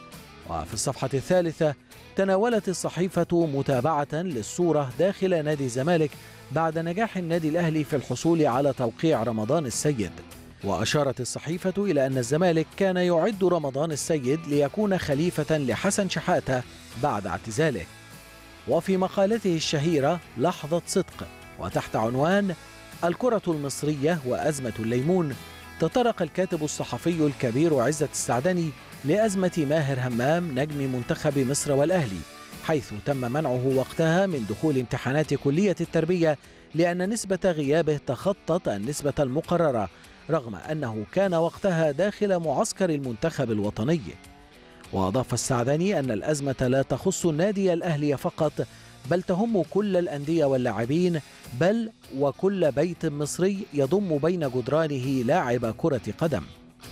وفي الصفحة الثالثة تناولت الصحيفة متابعة للصورة داخل نادي الزمالك بعد نجاح النادي الأهلي في الحصول على توقيع رمضان السيد وأشارت الصحيفة إلى أن الزمالك كان يعد رمضان السيد ليكون خليفة لحسن شحاتة بعد اعتزاله وفي مقالته الشهيرة لحظة صدق وتحت عنوان الكرة المصرية وأزمة الليمون تطرق الكاتب الصحفي الكبير عزة السعدني لأزمة ماهر همام نجم منتخب مصر والأهلي حيث تم منعه وقتها من دخول امتحانات كلية التربية لأن نسبة غيابه تخطت النسبة المقررة رغم أنه كان وقتها داخل معسكر المنتخب الوطني وأضاف السعدني أن الأزمة لا تخص النادي الأهلي فقط بل تهم كل الأندية واللاعبين بل وكل بيت مصري يضم بين جدرانه لاعب كرة قدم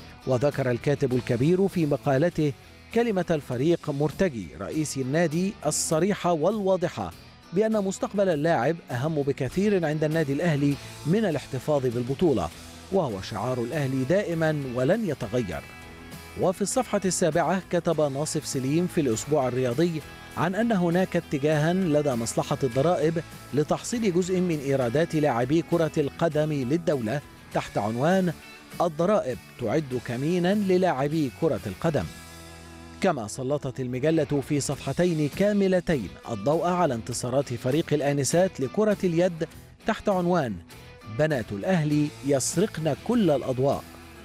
وذكر الكاتب الكبير في مقالته كلمة الفريق مرتجي رئيس النادي الصريحة والواضحة بأن مستقبل اللاعب أهم بكثير عند النادي الأهلي من الاحتفاظ بالبطولة وهو شعار الأهلي دائما ولن يتغير وفي الصفحة السابعة كتب ناصف سليم في الأسبوع الرياضي عن أن هناك اتجاها لدى مصلحة الضرائب لتحصيل جزء من إيرادات لاعبي كرة القدم للدولة تحت عنوان الضرائب تعد كمينا للاعبي كرة القدم كما سلطت المجلة في صفحتين كاملتين الضوء على انتصارات فريق الآنسات لكرة اليد تحت عنوان بنات الأهلي يسرقن كل الأضواء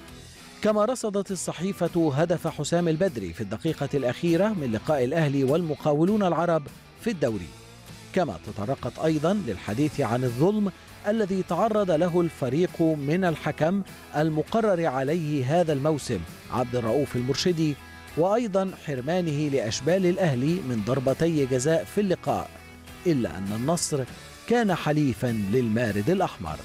كما رصدت الصحيفة هدف حسام البدري في الدقيقة الأخيرة من لقاء الأهلي والمقاولون العرب في الدوري كما تطرقت أيضا للحديث عن الظلم الذي تعرض له الفريق من الحكم المقرر عليه هذا الموسم عبد الرؤوف المرشدي وأيضا حرمانه لأشبال الأهلي من ضربتي جزاء في اللقاء إلا أن النصر كان حليفا للمارد الأحمر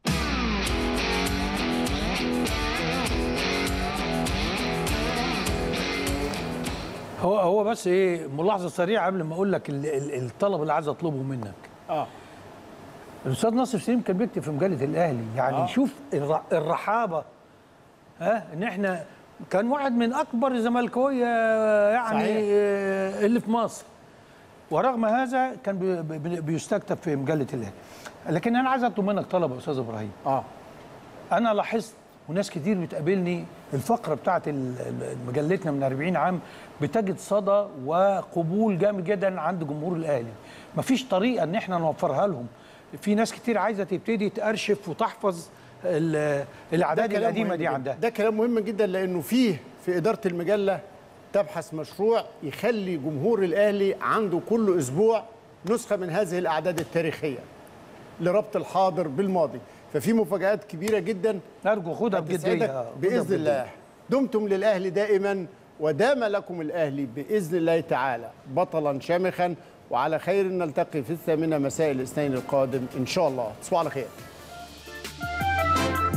هو هو بس ايه ملاحظه سريعه قبل ما اقول لك ال- ال- الطلب اللي عايز اطلبه منك
اه
الاستاذ ناصر سليم كان بيكتب في مجله الاهلي يعني
آه.
آه. شوف الر- الرحابه ها ان احنا كان واحد من اكبر الزملكاويه يعني
صحيح.
آه، اللي في مصر ورغم هذا كان بي- بي- بيستكتب في مجله الاهلي لكن انا عايز اطلب منك طلب يا استاذ ابراهيم
اه
انا لاحظت وناس كتير بتقابلني الفقره بتاعت ال- ال- مجلتنا من 40 عام بتجد صدى وقبول جامد جدا عند جمهور الاهلي مفيش طريقه ان احنا نوفرها لهم في ناس كتير عايزه تبتدي تارشف وتحفظ ال- الاعداد
كلام
القديمه
مهم
دي
جداً.
عندها
ده كلام مهم جدا لانه فيه في اداره المجله تبحث مشروع يخلي جمهور الاهلي عنده كل اسبوع نسخه من هذه الاعداد التاريخيه لربط الحاضر بالماضي ففي مفاجات كبيره جدا
ارجو خدها بجديه
هتسعدك
خدها
باذن
بجدية.
الله دمتم للاهلي دائما ودام لكم الاهلي باذن الله تعالى بطلا شامخا وعلى خير نلتقي في الثامنه مساء الاثنين القادم ان شاء الله تصبحوا على خير